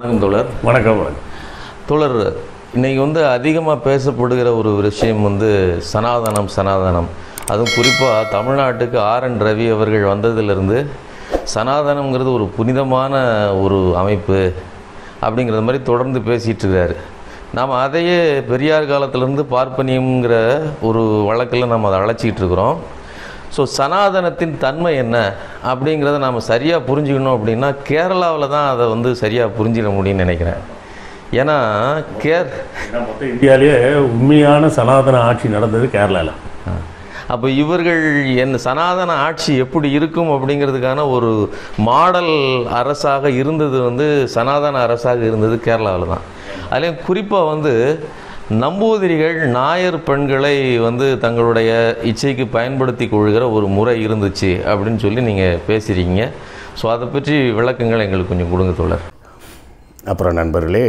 வணக்கம் தோழர் வணக்கம் வணக்கம் தோழர் இன்னைக்கு வந்து அதிகமாக பேசப்படுகிற ஒரு விஷயம் வந்து சனாதனம் சனாதனம் அதுவும் குறிப்பாக தமிழ்நாட்டுக்கு ஆர் என் ரவி அவர்கள் வந்ததிலிருந்து சனாதனம்ங்கிறது ஒரு புனிதமான ஒரு அமைப்பு அப்படிங்கிறது மாதிரி தொடர்ந்து பேசிகிட்டு இருக்காரு நாம் அதையே பெரியார் காலத்திலேருந்து பார்ப்பனியம்ங்கிற ஒரு வழக்கில் நம்ம அதை அழைச்சிக்கிட்டு இருக்கிறோம் ஸோ சனாதனத்தின் தன்மை என்ன அப்படிங்கிறத நாம் சரியாக புரிஞ்சுக்கணும் அப்படின்னா கேரளாவில் தான் அதை வந்து சரியாக புரிஞ்சிட முடியும்னு நினைக்கிறேன் ஏன்னா கேர் ஏன்னா மொத்த இந்தியாவிலேயே உண்மையான சனாதன ஆட்சி நடந்தது கேரளாவில் அப்போ இவர்கள் என் சனாதன ஆட்சி எப்படி இருக்கும் அப்படிங்கிறதுக்கான ஒரு மாடல் அரசாக இருந்தது வந்து சனாதன அரசாக இருந்தது கேரளாவில் தான் அதுலேயும் குறிப்பாக வந்து நம்பூதிரிகள் நாயர் பெண்களை வந்து தங்களுடைய இச்சைக்கு பயன்படுத்தி கொள்கிற ஒரு முறை இருந்துச்சு அப்படின்னு சொல்லி நீங்கள் பேசுகிறீங்க ஸோ அதை பற்றி விளக்கங்கள் எங்களுக்கு கொஞ்சம் கொடுங்க தோழர் அப்புறம் நண்பர்களே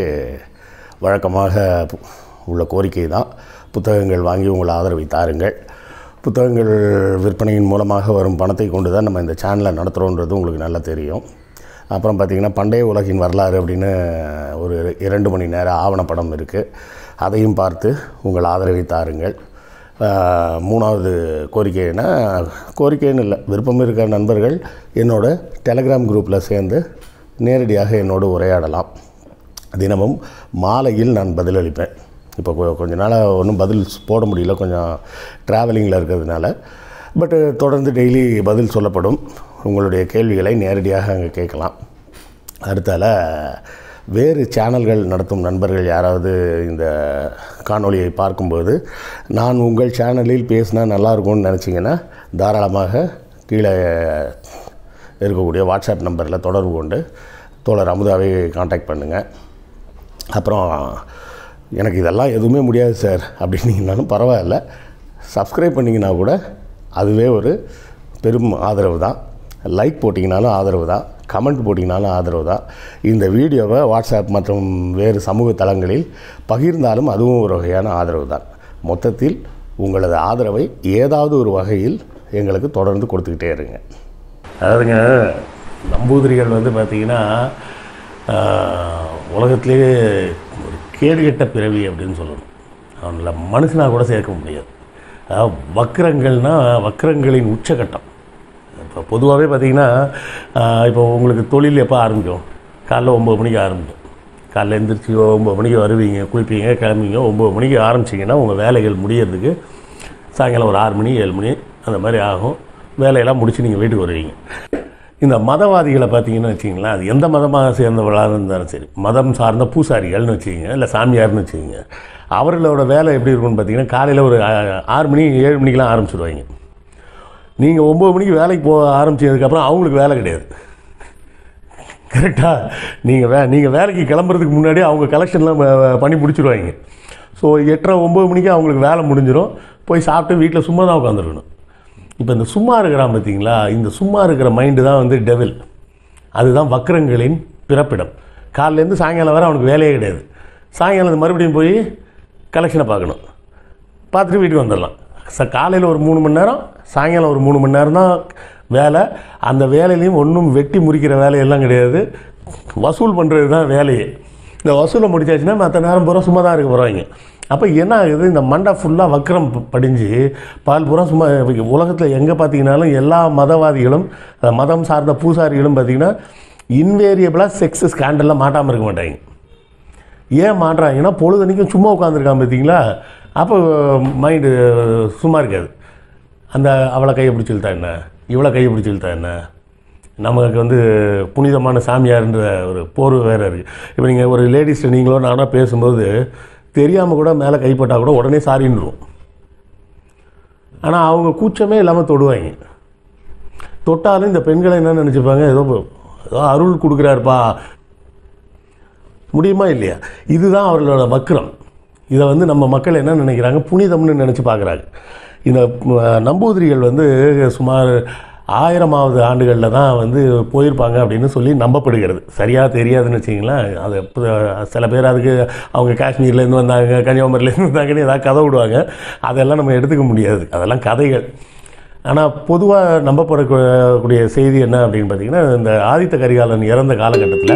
வழக்கமாக பு- உள்ள கோரிக்கை தான் புத்தகங்கள் வாங்கி உங்கள் ஆதரவை தாருங்கள் புத்தகங்கள் விற்பனையின் மூலமாக வரும் பணத்தை கொண்டு தான் நம்ம இந்த சேனலை நடத்துகிறோன்றது உங்களுக்கு நல்லா தெரியும் அப்புறம் பார்த்திங்கன்னா பண்டைய உலகின் வரலாறு அப்படின்னு ஒரு இரண்டு மணி நேர ஆவணப்படம் இருக்குது அதையும் பார்த்து உங்கள் ஆதரவை தாருங்கள் ஆஹ், மூணாவது கோரிக்கைன்னா கோரிக்கைன்னு இல்லை விருப்பம் இருக்கிற நண்பர்கள் என்னோட டெலகிராம் குரூப்பில் சேர்ந்து நேரடியாக என்னோடு உரையாடலாம் தினமும் மாலையில் நான் பதிலளிப்பேன் இப்போ கொ- கொஞ்ச நாளாக ஒன்றும் பதில் போட முடியல கொஞ்சம் ட்ராவலிங்கில் இருக்கிறதுனால பட்டு தொடர்ந்து டெய்லி பதில் சொல்லப்படும் உங்களுடைய கேள்விகளை நேரடியாக அங்கே கேட்கலாம் அடுத்தால வேறு சேனல்கள் நடத்தும் நண்பர்கள் யாராவது இந்த காணொளியை பார்க்கும்போது நான் உங்கள் சேனலில் பேசினா நல்லாயிருக்கும்னு நினச்சிங்கன்னா தாராளமாக கீழே இருக்கக்கூடிய வாட்ஸ்அப் நம்பரில் தொடர்பு கொண்டு தோழர் அமுதாவை காண்டாக்ட் பண்ணுங்கள் அப்புறம் எனக்கு இதெல்லாம் எதுவுமே முடியாது சார் அப்படின்னீங்கனாலும் பரவாயில்ல சப்ஸ்கிரைப் பண்ணிங்கன்னா கூட அதுவே ஒரு பெரும் ஆதரவு தான் லைக் போட்டிங்கனாலும் ஆதரவு தான் கமெண்ட் போட்டிங்கனாலும் ஆதரவு தான் இந்த வீடியோவை வாட்ஸ்அப் மற்றும் வேறு சமூக தளங்களில் பகிர்ந்தாலும் அதுவும் ஒரு வகையான ஆதரவு தான் மொத்தத்தில் உங்களது ஆதரவை ஏதாவது ஒரு வகையில் எங்களுக்கு தொடர்ந்து கொடுத்துக்கிட்டே இருங்க அதாவதுங்க நம்பூதிரிகள் வந்து பார்த்திங்கன்னா உலகத்திலேயே ஒரு கேடுகெட்ட பிறவி அப்படின்னு சொல்லணும் அவங்கள மனுஷனாக கூட சேர்க்க முடியாது அதாவது வக்ரங்கள்னால் வக்ரங்களின் உச்சகட்டம் இப்போ பொதுவாகவே பார்த்திங்கன்னா இப்போ உங்களுக்கு தொழில் எப்போ ஆரம்பிக்கும் காலைல ஒம்பது மணிக்கு ஆரம்பிக்கும் காலைல எந்திரிச்சு ஒம்பது மணிக்கு வருவீங்க குளிப்பீங்க கிளம்புவீங்க ஒம்பது மணிக்கு ஆரம்பிச்சிங்கன்னா உங்கள் வேலைகள் முடியறதுக்கு சாயங்காலம் ஒரு ஆறு மணி ஏழு மணி அந்த மாதிரி ஆகும் வேலையெல்லாம் முடிச்சு நீங்கள் வீட்டுக்கு வருவீங்க இந்த மதவாதிகளை பார்த்தீங்கன்னு வச்சிங்களேன் அது எந்த மதமாக சேர்ந்தவர்களாக இருந்தாலும் சரி மதம் சார்ந்த பூசாரிகள்னு வச்சுக்கிங்க இல்லை சாமியார்னு வச்சுக்கிங்க அவர்களோட வேலை எப்படி இருக்கும்னு பார்த்தீங்கன்னா காலையில் ஒரு ஆ- ஆறு மணி ஏழு மணிக்கெலாம் ஆரம்பிச்சிடுவாங்க நீங்கள் ஒம்பது மணிக்கு வேலைக்கு போக ஆரம்பிச்சதுக்கப்புறம் அவங்களுக்கு வேலை கிடையாது கரெக்டாக நீங்கள் வே நீங்கள் வேலைக்கு கிளம்புறதுக்கு முன்னாடி அவங்க கலெக்ஷன்லாம் ப- பண்ணி முடிச்சிருவாங்க ஸோ எட்டரை ஒம்பது மணிக்கு அவங்களுக்கு வேலை முடிஞ்சிடும் போய் சாப்பிட்டு வீட்டில் சும்மா தான் உட்காந்துருக்கணும் இப்போ இந்த சும்மா இருக்கிறான் பார்த்தீங்களா இந்த சும்மா இருக்கிற மைண்டு தான் வந்து டெவில் அதுதான் வக்ரங்களின் பிறப்பிடம் காலையிலேருந்து சாயங்காலம் வரை அவனுக்கு வேலையே கிடையாது சாயங்காலம் மறுபடியும் போய் கலெக்ஷனை பார்க்கணும் பார்த்துட்டு வீட்டுக்கு வந்துடலாம் ச காலையில் ஒரு மூணு மணி நேரம் சாயங்காலம் ஒரு மூணு மணி நேரம் தான் வேலை அந்த வேலையிலையும் ஒன்றும் வெட்டி முறிக்கிற வேலையெல்லாம் கிடையாது வசூல் பண்ணுறது தான் வேலையே இந்த வசூலை முடிச்சாச்சுன்னா மற்ற நேரம் பூரா சும்மா தான் இருக்க போகிறாங்க அப்போ என்ன ஆகுது இந்த மண்டை ஃபுல்லாக வக்ரம் ப- படிஞ்சு பால் பூரா சும்மா உலகத்தில் எங்கே பார்த்தீங்கன்னாலும் எல்லா மதவாதிகளும் அந்த மதம் சார்ந்த பூசாரிகளும் பார்த்தீங்கன்னா இன்வேரியபிளாக செக்ஸ் ஸ்கேண்டலில் மாட்டாமல் இருக்க மாட்டாங்க ஏன் மாட்டுறாங்கன்னா பொழுதன்னைக்கும் சும்மா உட்காந்துருக்கான் பார்த்தீங்களா அப்போ மைண்டு சும்மா இருக்காது அந்த அவளை கையை பிடிச்சி இழுத்தா என்ன இவளை கையை பிடிச்சி இழுத்தா என்ன நமக்கு வந்து புனிதமான சாமியார்ன்ற ஒரு போர்வை வேறு இருக்குது இப்போ நீங்கள் ஒரு லேடிஸ் நீங்களோ நானாக பேசும்போது தெரியாமல் கூட மேலே கைப்பட்டால் கூட உடனே சாரின்னுருவோம் ஆனால் அவங்க கூச்சமே இல்லாமல் தொடுவாங்க தொட்டாலும் இந்த பெண்களை என்ன நினச்சிப்பாங்க ஏதோ ஏதோ அருள் கொடுக்குறாருப்பா முடியுமா இல்லையா இதுதான் அவர்களோட வக்ரம் இதை வந்து நம்ம மக்கள் என்ன நினைக்கிறாங்க புனிதம்னு நினச்சி பார்க்குறாங்க இந்த அஹ், நம்பூதிரிகள் வந்து சுமார் ஆயிரமாவது ஆண்டுகளில் தான் வந்து போயிருப்பாங்க அப்படின்னு சொல்லி நம்பப்படுகிறது சரியாக தெரியாதுன்னு வச்சிங்களேன் அது எப்ப- சில பேர் அதுக்கு அவங்க காஷ்மீர்லேருந்து வந்தாங்க கன்னியாகுமரியிலேருந்து வந்தாங்கன்னு ஏதாவது கதை விடுவாங்க அதெல்லாம் நம்ம எடுத்துக்க முடியாது அதெல்லாம் கதைகள் ஆனால் பொதுவாக நம்பப்படக்கூடிய செய்தி என்ன அப்படின்னு பார்த்தீங்கன்னா இந்த ஆதித்த கரிகாலன் இறந்த காலகட்டத்தில்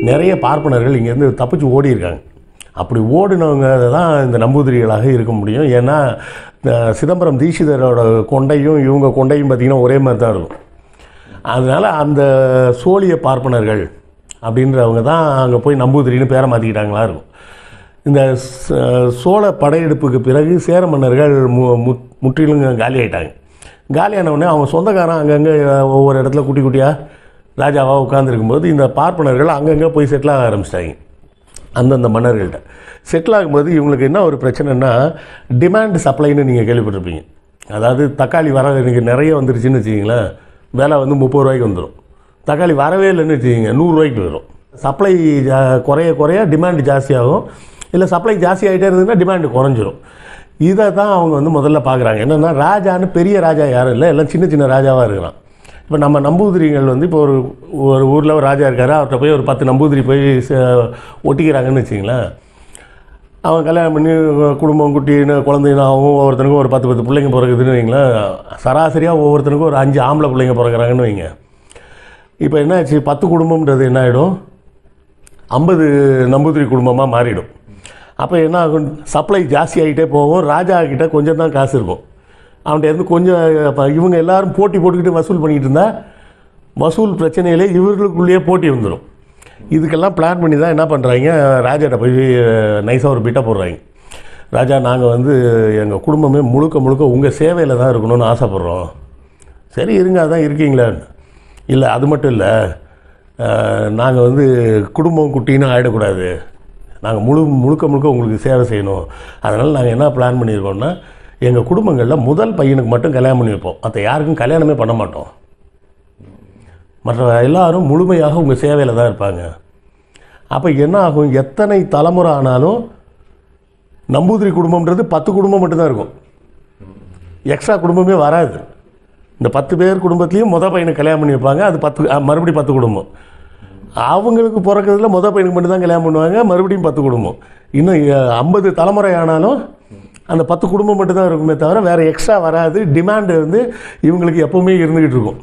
நிறைய பார்ப்பனர்கள் இங்கேருந்து தப்பிச்சு ஓடி இருக்காங்க அப்படி ஓடினவங்க தான் இந்த நம்பூதிரிகளாக இருக்க முடியும் ஏன்னா இந்த சிதம்பரம் தீட்சிதரோட கொண்டையும் இவங்க கொண்டையும் பார்த்திங்கன்னா ஒரே மாதிரி தான் இருக்கும் அதனால் அந்த சோழிய பார்ப்பனர்கள் அப்படின்றவங்க தான் அங்கே போய் நம்பூதிரின்னு பேரை மாற்றிக்கிட்டாங்களா இருக்கும் இந்த ச- சோழ படையெடுப்புக்கு பிறகு சேர மன்னர்கள் மு மு- முற்றிலும் காலியாயிட்டாங்க காலியான உடனே அவங்க சொந்தக்காரன் அங்கங்கே ஒவ்வொரு இடத்துல குட்டி குட்டியாக ராஜாவாக உட்காந்துருக்கும்போது இந்த பார்ப்பனர்கள் அங்கங்கே போய் செட்டில் ஆக ஆரம்பிச்சிட்டாங்க அந்தந்த மன்னர்கள்ட்ட செட்டில் ஆகும்போது இவங்களுக்கு என்ன ஒரு பிரச்சனைனா டிமாண்ட் சப்ளைன்னு நீங்கள் கேள்விப்பட்டிருப்பீங்க அதாவது தக்காளி வர எனக்கு நிறைய வந்துருச்சுன்னு வச்சுக்கிங்களேன் விலை வந்து முப்பது ரூபாய்க்கு வந்துடும் தக்காளி வரவே இல்லைன்னு வச்சுக்கிங்க நூறுரூவாய்க்கு வரும் சப்ளை குறைய குறைய டிமாண்ட் ஜாஸ்தியாகும் இல்லை சப்ளை ஜாஸ்தி ஆகிட்டே இருந்ததுன்னா டிமாண்டு குறைஞ்சிரும் இதை தான் அவங்க வந்து முதல்ல பார்க்குறாங்க என்னென்னா ராஜான்னு பெரிய ராஜா யாரும் இல்லை எல்லாம் சின்ன சின்ன ராஜாவாக இருக்கிறான் இப்போ நம்ம நம்பூதிரிகள் வந்து இப்போ ஒரு ஒரு ஊரில் ஒரு ராஜா இருக்காரு அவர்கிட்ட போய் ஒரு பத்து நம்பூதிரி போய் ச- ஒட்டிக்கிறாங்கன்னு வச்சிங்களேன் அவன் கல்யாணம் பண்ணி குடும்பம் குட்டின்னு குழந்தைன்னு ஆகும் ஒவ்வொருத்தனுக்கும் ஒரு பத்து பத்து பிள்ளைங்க பிறகுதுன்னு வைங்களேன் சராசரியாக ஒவ்வொருத்தனுக்கும் ஒரு அஞ்சு ஆம்பளை பிள்ளைங்க பிறகுறாங்கன்னு வைங்க இப்போ என்னாச்சு பத்து குடும்பம்ன்றது என்ன ஆகிடும் ஐம்பது நம்பூதிரி குடும்பமாக மாறிடும் அப்போ என்ன ஆகும் சப்ளை ஜாஸ்தி ஆகிட்டே போகும் ராஜா கிட்ட கொஞ்சம் தான் காசு இருக்கும் அவன்கிட்ட இருந்து கொஞ்சம் அப்போ இவங்க எல்லாரும் போட்டி போட்டுக்கிட்டு வசூல் பண்ணிக்கிட்டு இருந்தா வசூல் பிரச்சனையிலே இவர்களுக்குள்ளேயே போட்டி வந்துடும் இதுக்கெல்லாம் பிளான் பண்ணி தான் என்ன பண்ணுறாங்க ராஜாட்ட போய் நைஸாக ஒரு பிட்டை போடுறாங்க ராஜா நாங்கள் வந்து எங்கள் குடும்பமே முழுக்க முழுக்க உங்கள் சேவையில் தான் இருக்கணும்னு ஆசைப்பட்றோம் சரி இருங்க அதான் இருக்கீங்களே இல்லை அது மட்டும் இல்லை நாங்கள் வந்து குடும்பம் குட்டின்னு ஆகிடக்கூடாது நாங்கள் முழு முழுக்க முழுக்க உங்களுக்கு சேவை செய்யணும் அதனால் நாங்கள் என்ன பிளான் பண்ணியிருக்கோம்னா எங்கள் குடும்பங்களில் முதல் பையனுக்கு மட்டும் கல்யாணம் பண்ணி வைப்போம் மற்ற யாருக்கும் கல்யாணமே பண்ண மாட்டோம் மற்ற எல்லாரும் முழுமையாக உங்கள் சேவையில் தான் இருப்பாங்க அப்போ என்ன ஆகும் எத்தனை தலைமுறை ஆனாலும் நம்பூதிரி குடும்பம்ன்றது பத்து குடும்பம் மட்டும்தான் இருக்கும் எக்ஸ்ட்ரா குடும்பமே வராது இந்த பத்து பேர் குடும்பத்துலேயும் முத பையனுக்கு கல்யாணம் பண்ணி வைப்பாங்க அது பத்து அஹ், மறுபடியும் பத்து குடும்பம் அவங்களுக்கு பிறக்கிறதுல முத பையனுக்கு மட்டும் தான் கல்யாணம் பண்ணுவாங்க மறுபடியும் பத்து குடும்பம் இன்னும் ஐம்பது தலைமுறை ஆனாலும் அந்த பத்து குடும்பம் மட்டும் தான் இருக்குமே தவிர வேறு எக்ஸ்ட்ரா வராது டிமாண்டு வந்து இவங்களுக்கு எப்பவுமே இருந்துக்கிட்டு இருக்கும்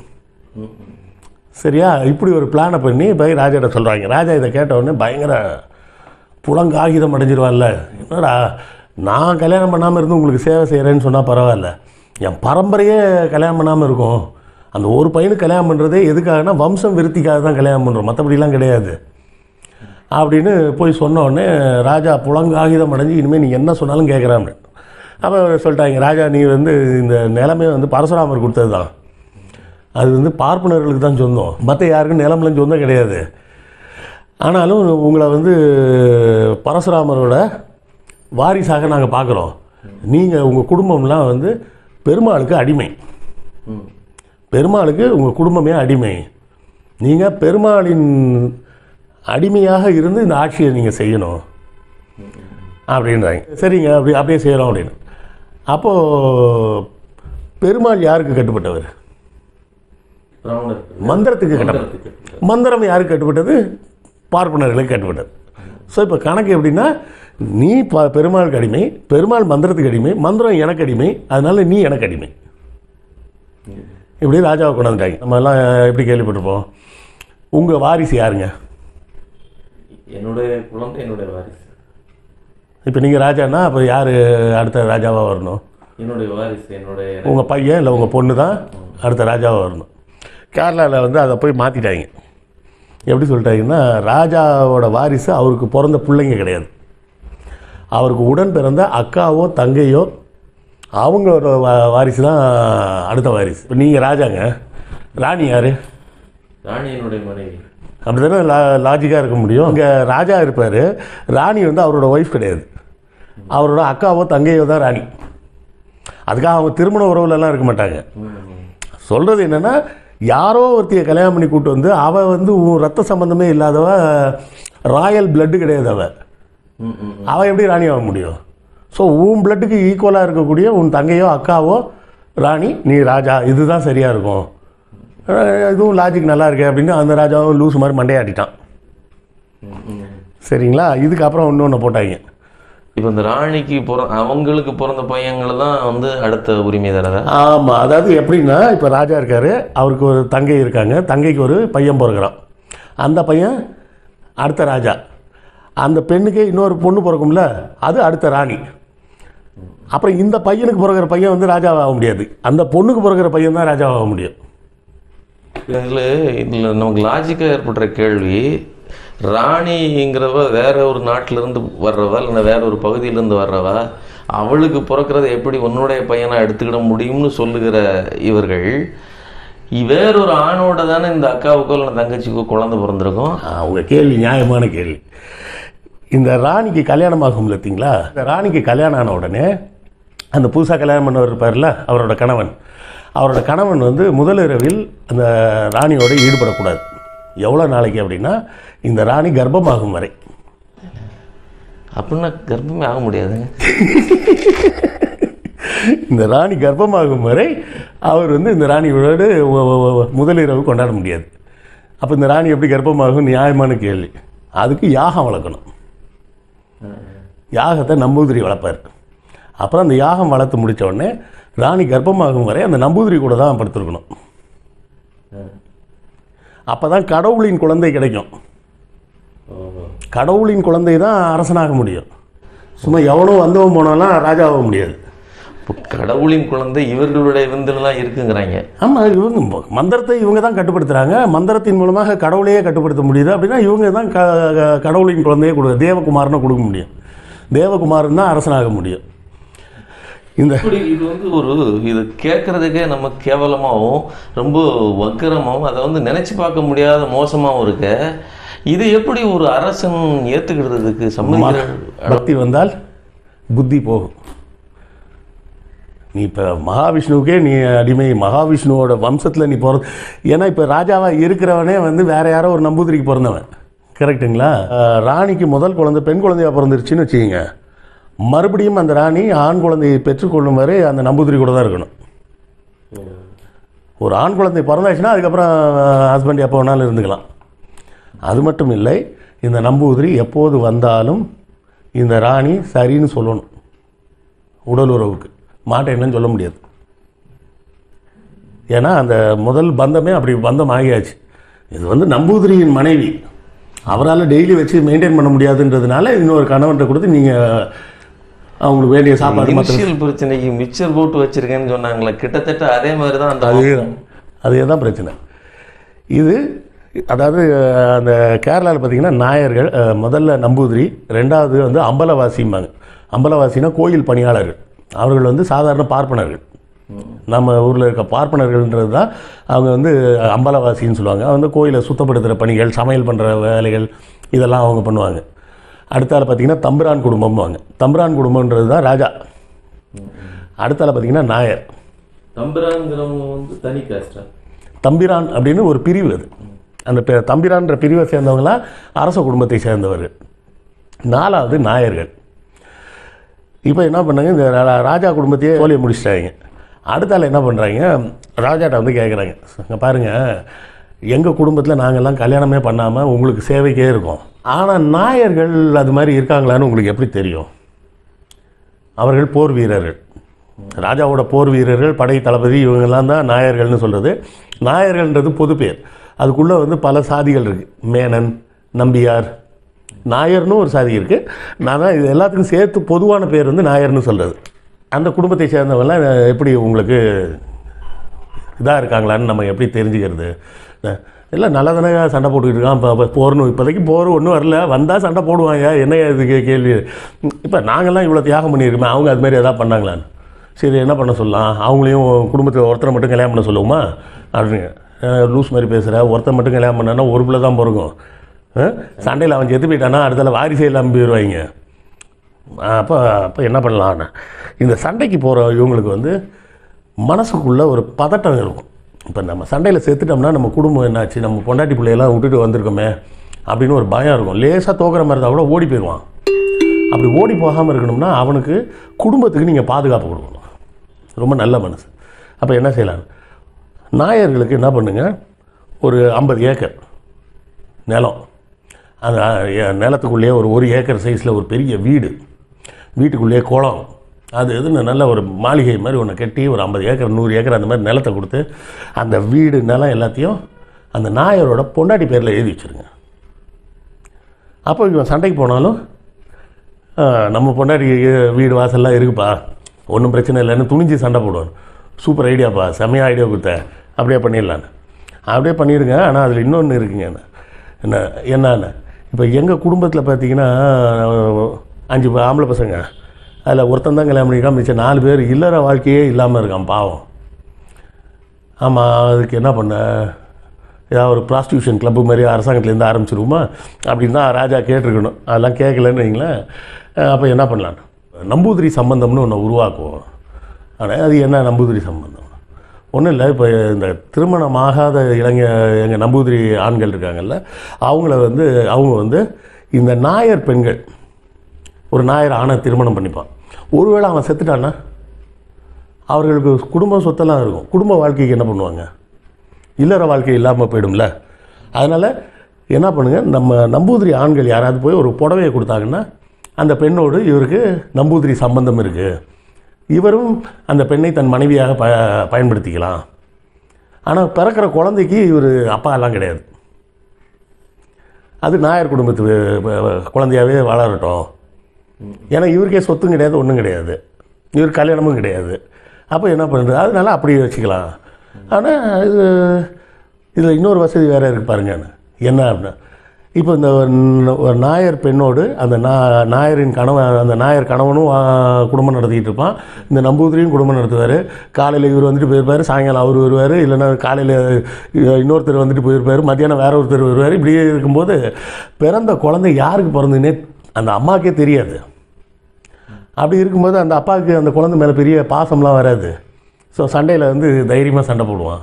சரியா இப்படி ஒரு பிளானை பண்ணி போய் ராஜாட்ட சொல்கிறாங்க ராஜா இதை கேட்ட உடனே பயங்கர புலங்காகிதம் அடைஞ்சிருவான்ல என்னடா நான் கல்யாணம் பண்ணாமல் இருந்து உங்களுக்கு சேவை செய்கிறேன்னு சொன்னால் பரவாயில்ல என் பரம்பரையே கல்யாணம் பண்ணாமல் இருக்கும் அந்த ஒரு பையனுக்கு கல்யாணம் பண்ணுறதே எதுக்காகனா வம்சம் விருத்திக்காக தான் கல்யாணம் பண்ணுறோம் மற்றபடிலாம் கிடையாது அப்படின்னு போய் சொன்ன உடனே ராஜா புலங்காகிதம் அடைஞ்சு இனிமேல் நீ என்ன சொன்னாலும் கேட்குறான்னு அப்போ சொல்லிட்டாங்க ராஜா நீ வந்து இந்த நிலமே வந்து பரசுராமர் கொடுத்தது தான் அது வந்து பார்ப்பனர்களுக்கு தான் சொந்தம் மற்ற யாருக்கும் நிலம்லாம் சொந்தம் கிடையாது ஆனாலும் உங்களை வந்து பரசுராமரோட வாரிசாக நாங்கள் பார்க்குறோம் நீங்கள் உங்கள் குடும்பம்லாம் வந்து பெருமாளுக்கு அடிமை பெருமாளுக்கு உங்கள் குடும்பமே அடிமை நீங்கள் பெருமாளின் அடிமையாக இருந்து இந்த ஆட்சியை நீங்கள் செய்யணும் அப்படின்றாங்க சரிங்க அப்படி அப்படியே செய்கிறோம் அப்படின்னு அப்போது பெருமாள் யாருக்கு கட்டுப்பட்டவர் மந்திரத்துக்கு கட்டப்பட்டது மந்திரம் யாருக்கு கட்டுப்பட்டது பார்ப்பனர்களுக்கு கட்டுப்பட்டது ஸோ இப்போ கணக்கு எப்படின்னா நீ ப பெருமாளுக்கு அடிமை பெருமாள் மந்திரத்துக்கு அடிமை மந்திரம் எனக்கு அடிமை அதனால நீ எனக்கு அடிமை இப்படி ராஜாவை கொண்டாந்துட்டாங்க நம்ம எல்லாம் எப்படி கேள்விப்பட்டிருப்போம் உங்கள் வாரிசு யாருங்க என்னுடைய குழந்தை என்னுடைய வாரிசு இப்போ நீங்கள் ராஜான்னா அப்போ யார் அடுத்த ராஜாவாக வரணும் என்னுடைய வாரிசு என்னுடைய உங்கள் பையன் இல்லை உங்கள் பொண்ணு தான் அடுத்த ராஜாவாக வரணும் கேரளாவில் வந்து அதை போய் மாற்றிட்டாங்க எப்படி சொல்லிட்டாங்கன்னா ராஜாவோட வாரிசு அவருக்கு பிறந்த பிள்ளைங்க கிடையாது அவருக்கு உடன் பிறந்த அக்காவோ தங்கையோ அவங்களோட வா- வாரிசு தான் அடுத்த வாரிசு இப்போ நீங்கள் ராஜாங்க ராணி யார் ராணி என்னுடைய மனைவி அப்படி தானே லா லாஜிக்காக இருக்க முடியும் இங்கே ராஜா இருப்பார் ராணி வந்து அவரோட ஒய்ஃப் கிடையாது அவரோட அக்காவோ தங்கையோ தான் ராணி அதுக்காக அவங்க திருமண உறவுலலாம் இருக்க மாட்டாங்க சொல்கிறது என்னென்னா யாரோ ஒருத்தியை கல்யாணம் பண்ணி கூட்டு வந்து அவள் வந்து உன் ரத்த சம்பந்தமே இல்லாதவ ராயல் பிளட்டு கிடையாது அவள் ம், ம். அவள் எப்படி ராணி ஆக முடியும் ஸோ உன் பிளட்டுக்கு ஈக்குவலாக இருக்கக்கூடிய உன் தங்கையோ அக்காவோ ராணி நீ ராஜா இதுதான் சரியாக இருக்கும் அஹ் இதுவும் லாஜிக் நல்லா இருக்கு அப்படின்னு அந்த ராஜாவும் லூஸ் மாதிரி மண்டையாட்டிட்டான் சரிங்களா இதுக்கப்புறம் இன்னொன்று போட்டாங்க இப்போ இந்த ராணிக்கு பிற அவங்களுக்கு பிறந்த பையங்களை தான் வந்து அடுத்த உரிமைதாரரா ஆமாம் அதாவது எப்படின்னா இப்போ ராஜா இருக்கார் அவருக்கு ஒரு தங்கை இருக்காங்க தங்கைக்கு ஒரு பையன் பிறகுறான் அந்த பையன் அடுத்த ராஜா அந்த பெண்ணுக்கே இன்னொரு பொண்ணு பிறக்கும்ல அது அடுத்த ராணி அப்புறம் இந்த பையனுக்கு பிறகுற பையன் வந்து ராஜாவாக முடியாது அந்த பொண்ணுக்கு பிறகுற பையன் தான் ராஜாவாக முடியும் இதில் இதில் நமக்கு லாஜிக்காக ஏற்படுற கேள்வி ராணிங்கிறவ வேற ஒரு நாட்டிலிருந்து வர்றவா இல்லை வேற ஒரு பகுதியிலேருந்து வர்றவா அவளுக்கு பிறக்கிறத எப்படி உன்னுடைய பையனா எடுத்துக்கிட முடியும்னு சொல்லுகிற இவர்கள் இ- வேறொரு ஆணோட தானே இந்த அக்காவுக்கோ இல்லை தங்கச்சிக்கோ குழந்தை பிறந்திருக்கும் அவங்க கேள்வி நியாயமான கேள்வி இந்த ராணிக்கு கல்யாணம் ஆகும் பார்த்தீங்களா இந்த ராணிக்கு கல்யாணம் ஆன உடனே அந்த புதுசாக கல்யாணம் பண்ணவர் இருப்பார்ல அவரோட கணவன் அவரோட கணவன் வந்து முதலிரவில் அந்த ராணியோட ஈடுபடக்கூடாது எவ்வளோ நாளைக்கு அப்படின்னா இந்த ராணி கர்ப்பமாகும் வரை அப்படின்னா கர்ப்பமே ஆக முடியாதுங்க இந்த ராணி கர்ப்பமாகும் வரை அவர் வந்து இந்த ராணியோடு ஒ- ஒ- ஒ- முதலிரவு கொண்டாட முடியாது அப்போ இந்த ராணி எப்படி கர்ப்பமாகும் நியாயமான கேள்வி அதுக்கு யாகம் வளர்க்கணும் யாகத்தை நம்பூதிரி வளர்ப்பார் அப்புறம் அந்த யாகம் வளர்த்து முடிச்ச உடனே ராணி கர்ப்பமாகும் வரை அந்த நம்பூதிரி கூட தான் படுத்திருக்கணும் அப்போ தான் கடவுளின் குழந்தை கிடைக்கும் கடவுளின் குழந்தை தான் அரசனாக முடியும் சும்மா எவனோ வந்தவன் போனாலாம் ராஜாவாக முடியாது இப்போ கடவுளின் குழந்தை இவர்களுடைய விந்துலாம் இருக்குங்கிறாங்க ஆமாம் இவங்க ம- மந்திரத்தை இவங்க தான் கட்டுப்படுத்துகிறாங்க மந்திரத்தின் மூலமாக கடவுளையே கட்டுப்படுத்த முடியுது அப்படின்னா இவங்க தான் க க- கடவுளின் குழந்தையே கொடு தேவகுமாரனை கொடுக்க முடியும் தேவகுமாரன் தான் அரசனாக முடியும் இந்த இப்படி இது வந்து ஒரு இது கேட்கறதுக்கே நம்ம கேவலமாகவும் ரொம்ப வக்கரமாகவும் அதை வந்து நினைச்சு பார்க்க முடியாத மோசமாகவும் இருக்க இது எப்படி ஒரு அரசன் ஏத்துக்கிறதுக்கு சம்மதிக்கிற பக்தி வந்தால் புத்தி போகும் நீ இப்போ மகாவிஷ்ணுவுக்கே நீ அடிமை மகாவிஷ்ணுவோட வம்சத்தில் நீ பிறந்த ஏன்னா இப்போ ராஜாவாக இருக்கிறவனே வந்து வேற யாரோ ஒரு நம்பூதிரிக்கு பிறந்தவன் கரெக்ட்டுங்களா அஹ், ராணிக்கு முதல் குழந்தை பெண் குழந்தையா பிறந்துருச்சுன்னு வச்சுக்கோங்க மறுபடியும் அந்த ராணி ஆண் குழந்தையை பெற்றுக்கொள்ளும் வரை அந்த நம்பூதிரி கூட தான் இருக்கணும் ஒரு ஆண் குழந்தை பிறந்தாச்சுன்னா அதுக்கப்புறம் ஹஸ்பண்ட் எப்போ வேணாலும் இருந்துக்கலாம் அது மட்டும் இல்லை இந்த நம்பூதிரி எப்போது வந்தாலும் இந்த ராணி சரின்னு சொல்லணும் உடல் உறவுக்கு மாட்டை என்னன்னு சொல்ல முடியாது ஏன்னா அந்த முதல் பந்தமே அப்படி பந்தம் ஆகியாச்சு இது வந்து நம்பூதிரியின் மனைவி அவரால் டெய்லி வச்சு மெயின்டைன் பண்ண முடியாதுன்றதுனால இன்னொரு கணவன்கிட்ட கொடுத்து நீங்கள் அவங்களுக்கு வேண்டிய சாப்பாடு மற்ற இனிஷியல் பிரச்சனைக்கு மிக்சர் போட்டு வச்சிருக்கேன்னு சொன்னாங்களே கிட்டத்தட்ட அதே மாதிரி தான் அந்த அதே தான் அதே தான் பிரச்சனை இது அதாவது அஹ், அந்த கேரளாவில் பார்த்தீங்கன்னா நாயர்கள் அஹ், முதல்ல நம்பூதிரி ரெண்டாவது வந்து அம்பலவாசிம்பாங்க அம்பலவாசினா கோயில் பணியாளர்கள் அவர்கள் வந்து சாதாரண பார்ப்பனர்கள் நம்ம ஊரில் இருக்க பார்ப்பனர்கள்ன்றது தான் அவங்க வந்து அம்பலவாசின்னு சொல்லுவாங்க அவங்க வந்து கோயிலை சுத்தப்படுத்துகிற பணிகள் சமையல் பண்ணுற வேலைகள் இதெல்லாம் அவங்க பண்ணுவாங்க அடுத்தால பார்த்தீங்கன்னா தம்பிரான் குடும்பம்வாங்க தம்பிரான் குடும்பம்ன்றது தான் ராஜா அடுத்தால பார்த்தீங்கன்னா நாயர் தம்பிராங்கிறவங்க வந்து தனி காஸ்டா தம்பிரான் அப்படின்னு ஒரு பிரிவு அது அந்த பே- தம்பிரான்ற பிரிவை சேர்ந்தவங்களாம் அரச குடும்பத்தை சேர்ந்தவர்கள் நாலாவது நாயர்கள் இப்போ என்ன பண்ணாங்க இந்த ரா- ராஜா குடும்பத்தையே கோலியை முடிச்சிட்டாங்க அடுத்தால என்ன பண்ணுறாங்க ராஜாட்ட வந்து கேட்குறாங்க இங்கே பாருங்கள் எங்கள் குடும்பத்தில் நாங்கள்லாம் கல்யாணமே பண்ணாமல் உங்களுக்கு சேவைக்கே இருக்கோம் ஆனால் நாயர்கள் அது மாதிரி இருக்காங்களான்னு உங்களுக்கு எப்படி தெரியும் அவர்கள் போர் வீரர்கள் ராஜாவோட போர் வீரர்கள் படை தளபதி இவங்கெல்லாம் தான் நாயர்கள்னு சொல்கிறது நாயர்கள்ன்றது பொது பேர் அதுக்குள்ளே வந்து பல சாதிகள் இருக்குது மேனன் நம்பியார் நாயர்னு ஒரு சாதி இருக்குது நான் தான் இது எல்லாத்துக்கும் சேர்த்து பொதுவான பேர் வந்து நாயர்னு சொல்கிறது அந்த குடும்பத்தை சேர்ந்தவங்கலாம் எப்படி உங்களுக்கு இதாக இருக்காங்களான்னு நம்ம எப்படி தெரிஞ்சுக்கிறது அஹ் இல்லை நல்ல தானே சண்டை போட்டுக்கிட்டு இருக்கான் இப்போ போர்னு இப்போதைக்கு போர் ஒன்றும் வரல வந்தால் சண்டை போடுவாங்க என்ன இதுக்கு கேள்வி இப்போ நாங்கள்லாம் இவ்வளோ தியாகம் பண்ணியிருக்கோமே அவங்க அது மாதிரி எதாவது பண்ணாங்களான்னு சரி என்ன பண்ண சொல்லலாம் அவங்களையும் குடும்பத்தில் ஒருத்தரை மட்டும் கல்யாணம் பண்ண சொல்லுவோமா அப்படின்னு அஹ் லூஸ் மாதிரி பேசுகிற ஒருத்தர் மட்டும் கல்யாணம் பண்ணான்னா ஒரு பிள்ளை தான் பிறக்கும் சண்டையில் அவன் செத்து போயிட்டானா அடுத்தால வாரிசே இல்லாமல் போயிடுவாங்க அப்போ அப்போ என்ன பண்ணலாம்னா இந்த சண்டைக்கு போகிற இவங்களுக்கு வந்து மனசுக்குள்ளே ஒரு பதட்டம் இருக்கும் இப்போ நம்ம சண்டையில் செத்துட்டோம்னா நம்ம குடும்பம் என்னாச்சு நம்ம பொண்டாட்டி பிள்ளையெல்லாம் விட்டுட்டு வந்திருக்கோமே அப்படின்னு ஒரு பயம் இருக்கும் லேசாக தோக்குற மாதிரி இருந்தால் கூட ஓடி போயிடுவான் அப்படி ஓடி போகாமல் இருக்கணும்னா அவனுக்கு குடும்பத்துக்கு நீங்கள் பாதுகாப்பு கொடுக்கணும் ரொம்ப நல்ல மனசு அப்போ என்ன செய்யலாம் நாயர்களுக்கு என்ன பண்ணுங்க ஒரு ஐம்பது ஏக்கர் நிலம் அந்த அஹ், நிலத்துக்குள்ளேயே ஒரு ஒரு ஏக்கர் சைஸில் ஒரு பெரிய வீடு வீட்டுக்குள்ளேயே குளம் அது எதுன்னு நல்ல ஒரு மாளிகை மாதிரி ஒன்று கட்டி ஒரு ஐம்பது ஏக்கர் நூறு ஏக்கர் அந்த மாதிரி நிலத்தை கொடுத்து அந்த வீடு நிலம் எல்லாத்தையும் அந்த நாயரோட பொண்டாட்டி பேரில் எழுதி வச்சுருங்க அப்போ இவன் சண்டைக்கு போனாலும் "ஆ, நம்ம பொண்டாட்டி வீடு வாசல்லாம் இருக்குப்பா ஒன்றும் பிரச்சனை இல்லைன்னு துணிஞ்சு சண்டை போடுவான் சூப்பர் ஐடியாப்பா செம்மையாக ஐடியா கொடுத்த அப்படியே பண்ணிடலான்னு அப்படியே பண்ணிடுங்க ஆனால் அதில் இன்னொன்று இருக்குங்க என்ன என்னன்னு இப்போ எங்கள் குடும்பத்தில் பார்த்தீங்கன்னா அஞ்சு ப- ஆம்பளை பசங்க அதில் ஒருத்தன் தான் கல்யாணம் பண்ணிக்காம மிச்சம் நாலு பேர் இல்லற வாழ்க்கையே இல்லாமல் இருக்கான் பாவம் ஆமாம் அதுக்கு என்ன பண்ண ஏதாவது ஒரு ப்ராஸ்டியூஷன் கிளப்பு மாதிரி அரசாங்கத்துலேருந்து ஆரம்பிச்சிருவோமா அப்படின்னு தான் ராஜா கேட்டிருக்கணும் அதெல்லாம் கேட்கலன்னு வைங்களேன் அப்போ என்ன பண்ணலாம் நம்பூதிரி சம்பந்தம்னு ஒன்று உருவாக்குவோம் ஆனால் அது என்ன நம்பூதிரி சம்பந்தம் ஒன்றும் இல்லை இப்போ இந்த திருமணமாகாத இளைஞ எங்கள் நம்பூதிரி ஆண்கள் இருக்காங்கல்ல அவங்கள வந்து அவங்க வந்து இந்த நாயர் பெண்கள் ஒரு நாயர் ஆணை திருமணம் பண்ணிப்பான் ஒருவேளை அவன் செத்துட்டான்னா அவர்களுக்கு குடும்ப சொத்தெல்லாம் இருக்கும் குடும்ப வாழ்க்கைக்கு என்ன பண்ணுவாங்க இல்லற வாழ்க்கை இல்லாமல் போயிடும்ல அதனால் என்ன பண்ணுங்க நம்ம நம்பூதிரி ஆண்கள் யாராவது போய் ஒரு புடவையை கொடுத்தாங்கன்னா அந்த பெண்ணோடு இவருக்கு நம்பூதிரி சம்பந்தம் இருக்குது இவரும் அந்த பெண்ணை தன் மனைவியாக ப பயன்படுத்திக்கலாம் ஆனால் பிறக்கிற குழந்தைக்கு இவர் அப்பா எல்லாம் கிடையாது அது நாயர் குடும்பத்து வ- வ- குழந்தையாவே வளரட்டும் ஏன்னா இவருக்கே சொத்தும் கிடையாது ஒன்றும் கிடையாது இவர் கல்யாணமும் கிடையாது அப்போ என்ன பண்ணுறது அதனால அப்படியே வச்சுக்கலாம் ஆனால் இது இதில் இன்னொரு வசதி வேறு இருக்கு பாருங்க என்ன அப்படின்னா இப்போ இந்த ந- ஒரு நாயர் பெண்ணோடு அந்த நா நாயரின் கணவன் அந்த நாயர் கணவனும் ஆ, குடும்பம் நடத்திக்கிட்டு இருப்பான் இந்த நம்பூதிரியும் குடும்பம் நடத்துவார் காலையில் இவர் வந்துட்டு போயிருப்பார் சாயங்காலம் அவர் வருவார் இல்லைன்னா காலையில் இன்னொருத்தர் வந்துட்டு போயிருப்பார் மத்தியானம் வேற ஒருத்தர் வருவார் இப்படியே இருக்கும்போது பிறந்த குழந்தை யாருக்கு பிறந்ததுன்னே அந்த அம்மாக்கே தெரியாது அப்படி இருக்கும்போது அந்த அப்பாவுக்கு அந்த குழந்தை மேலே பெரிய பாசம்லாம் வராது ஸோ சண்டையில் வந்து தைரியமாக சண்டை போடுவான்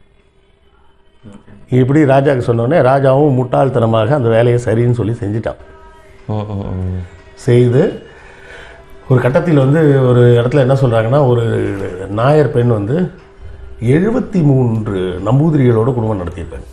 இப்படி ராஜாவுக்கு சொன்னோடனே ராஜாவும் முட்டாள்தனமாக அந்த வேலையை சரின்னு சொல்லி செஞ்சிட்டான் ம், ம், ம். செய்து ஒரு கட்டத்தில் வந்து ஒரு இடத்துல என்ன சொல்கிறாங்கன்னா ஒரு நாயர் பெண் வந்து எழுபத்தி மூன்று நம்பூதிரிகளோட குடும்பம் நடத்தியிருப்பாங்க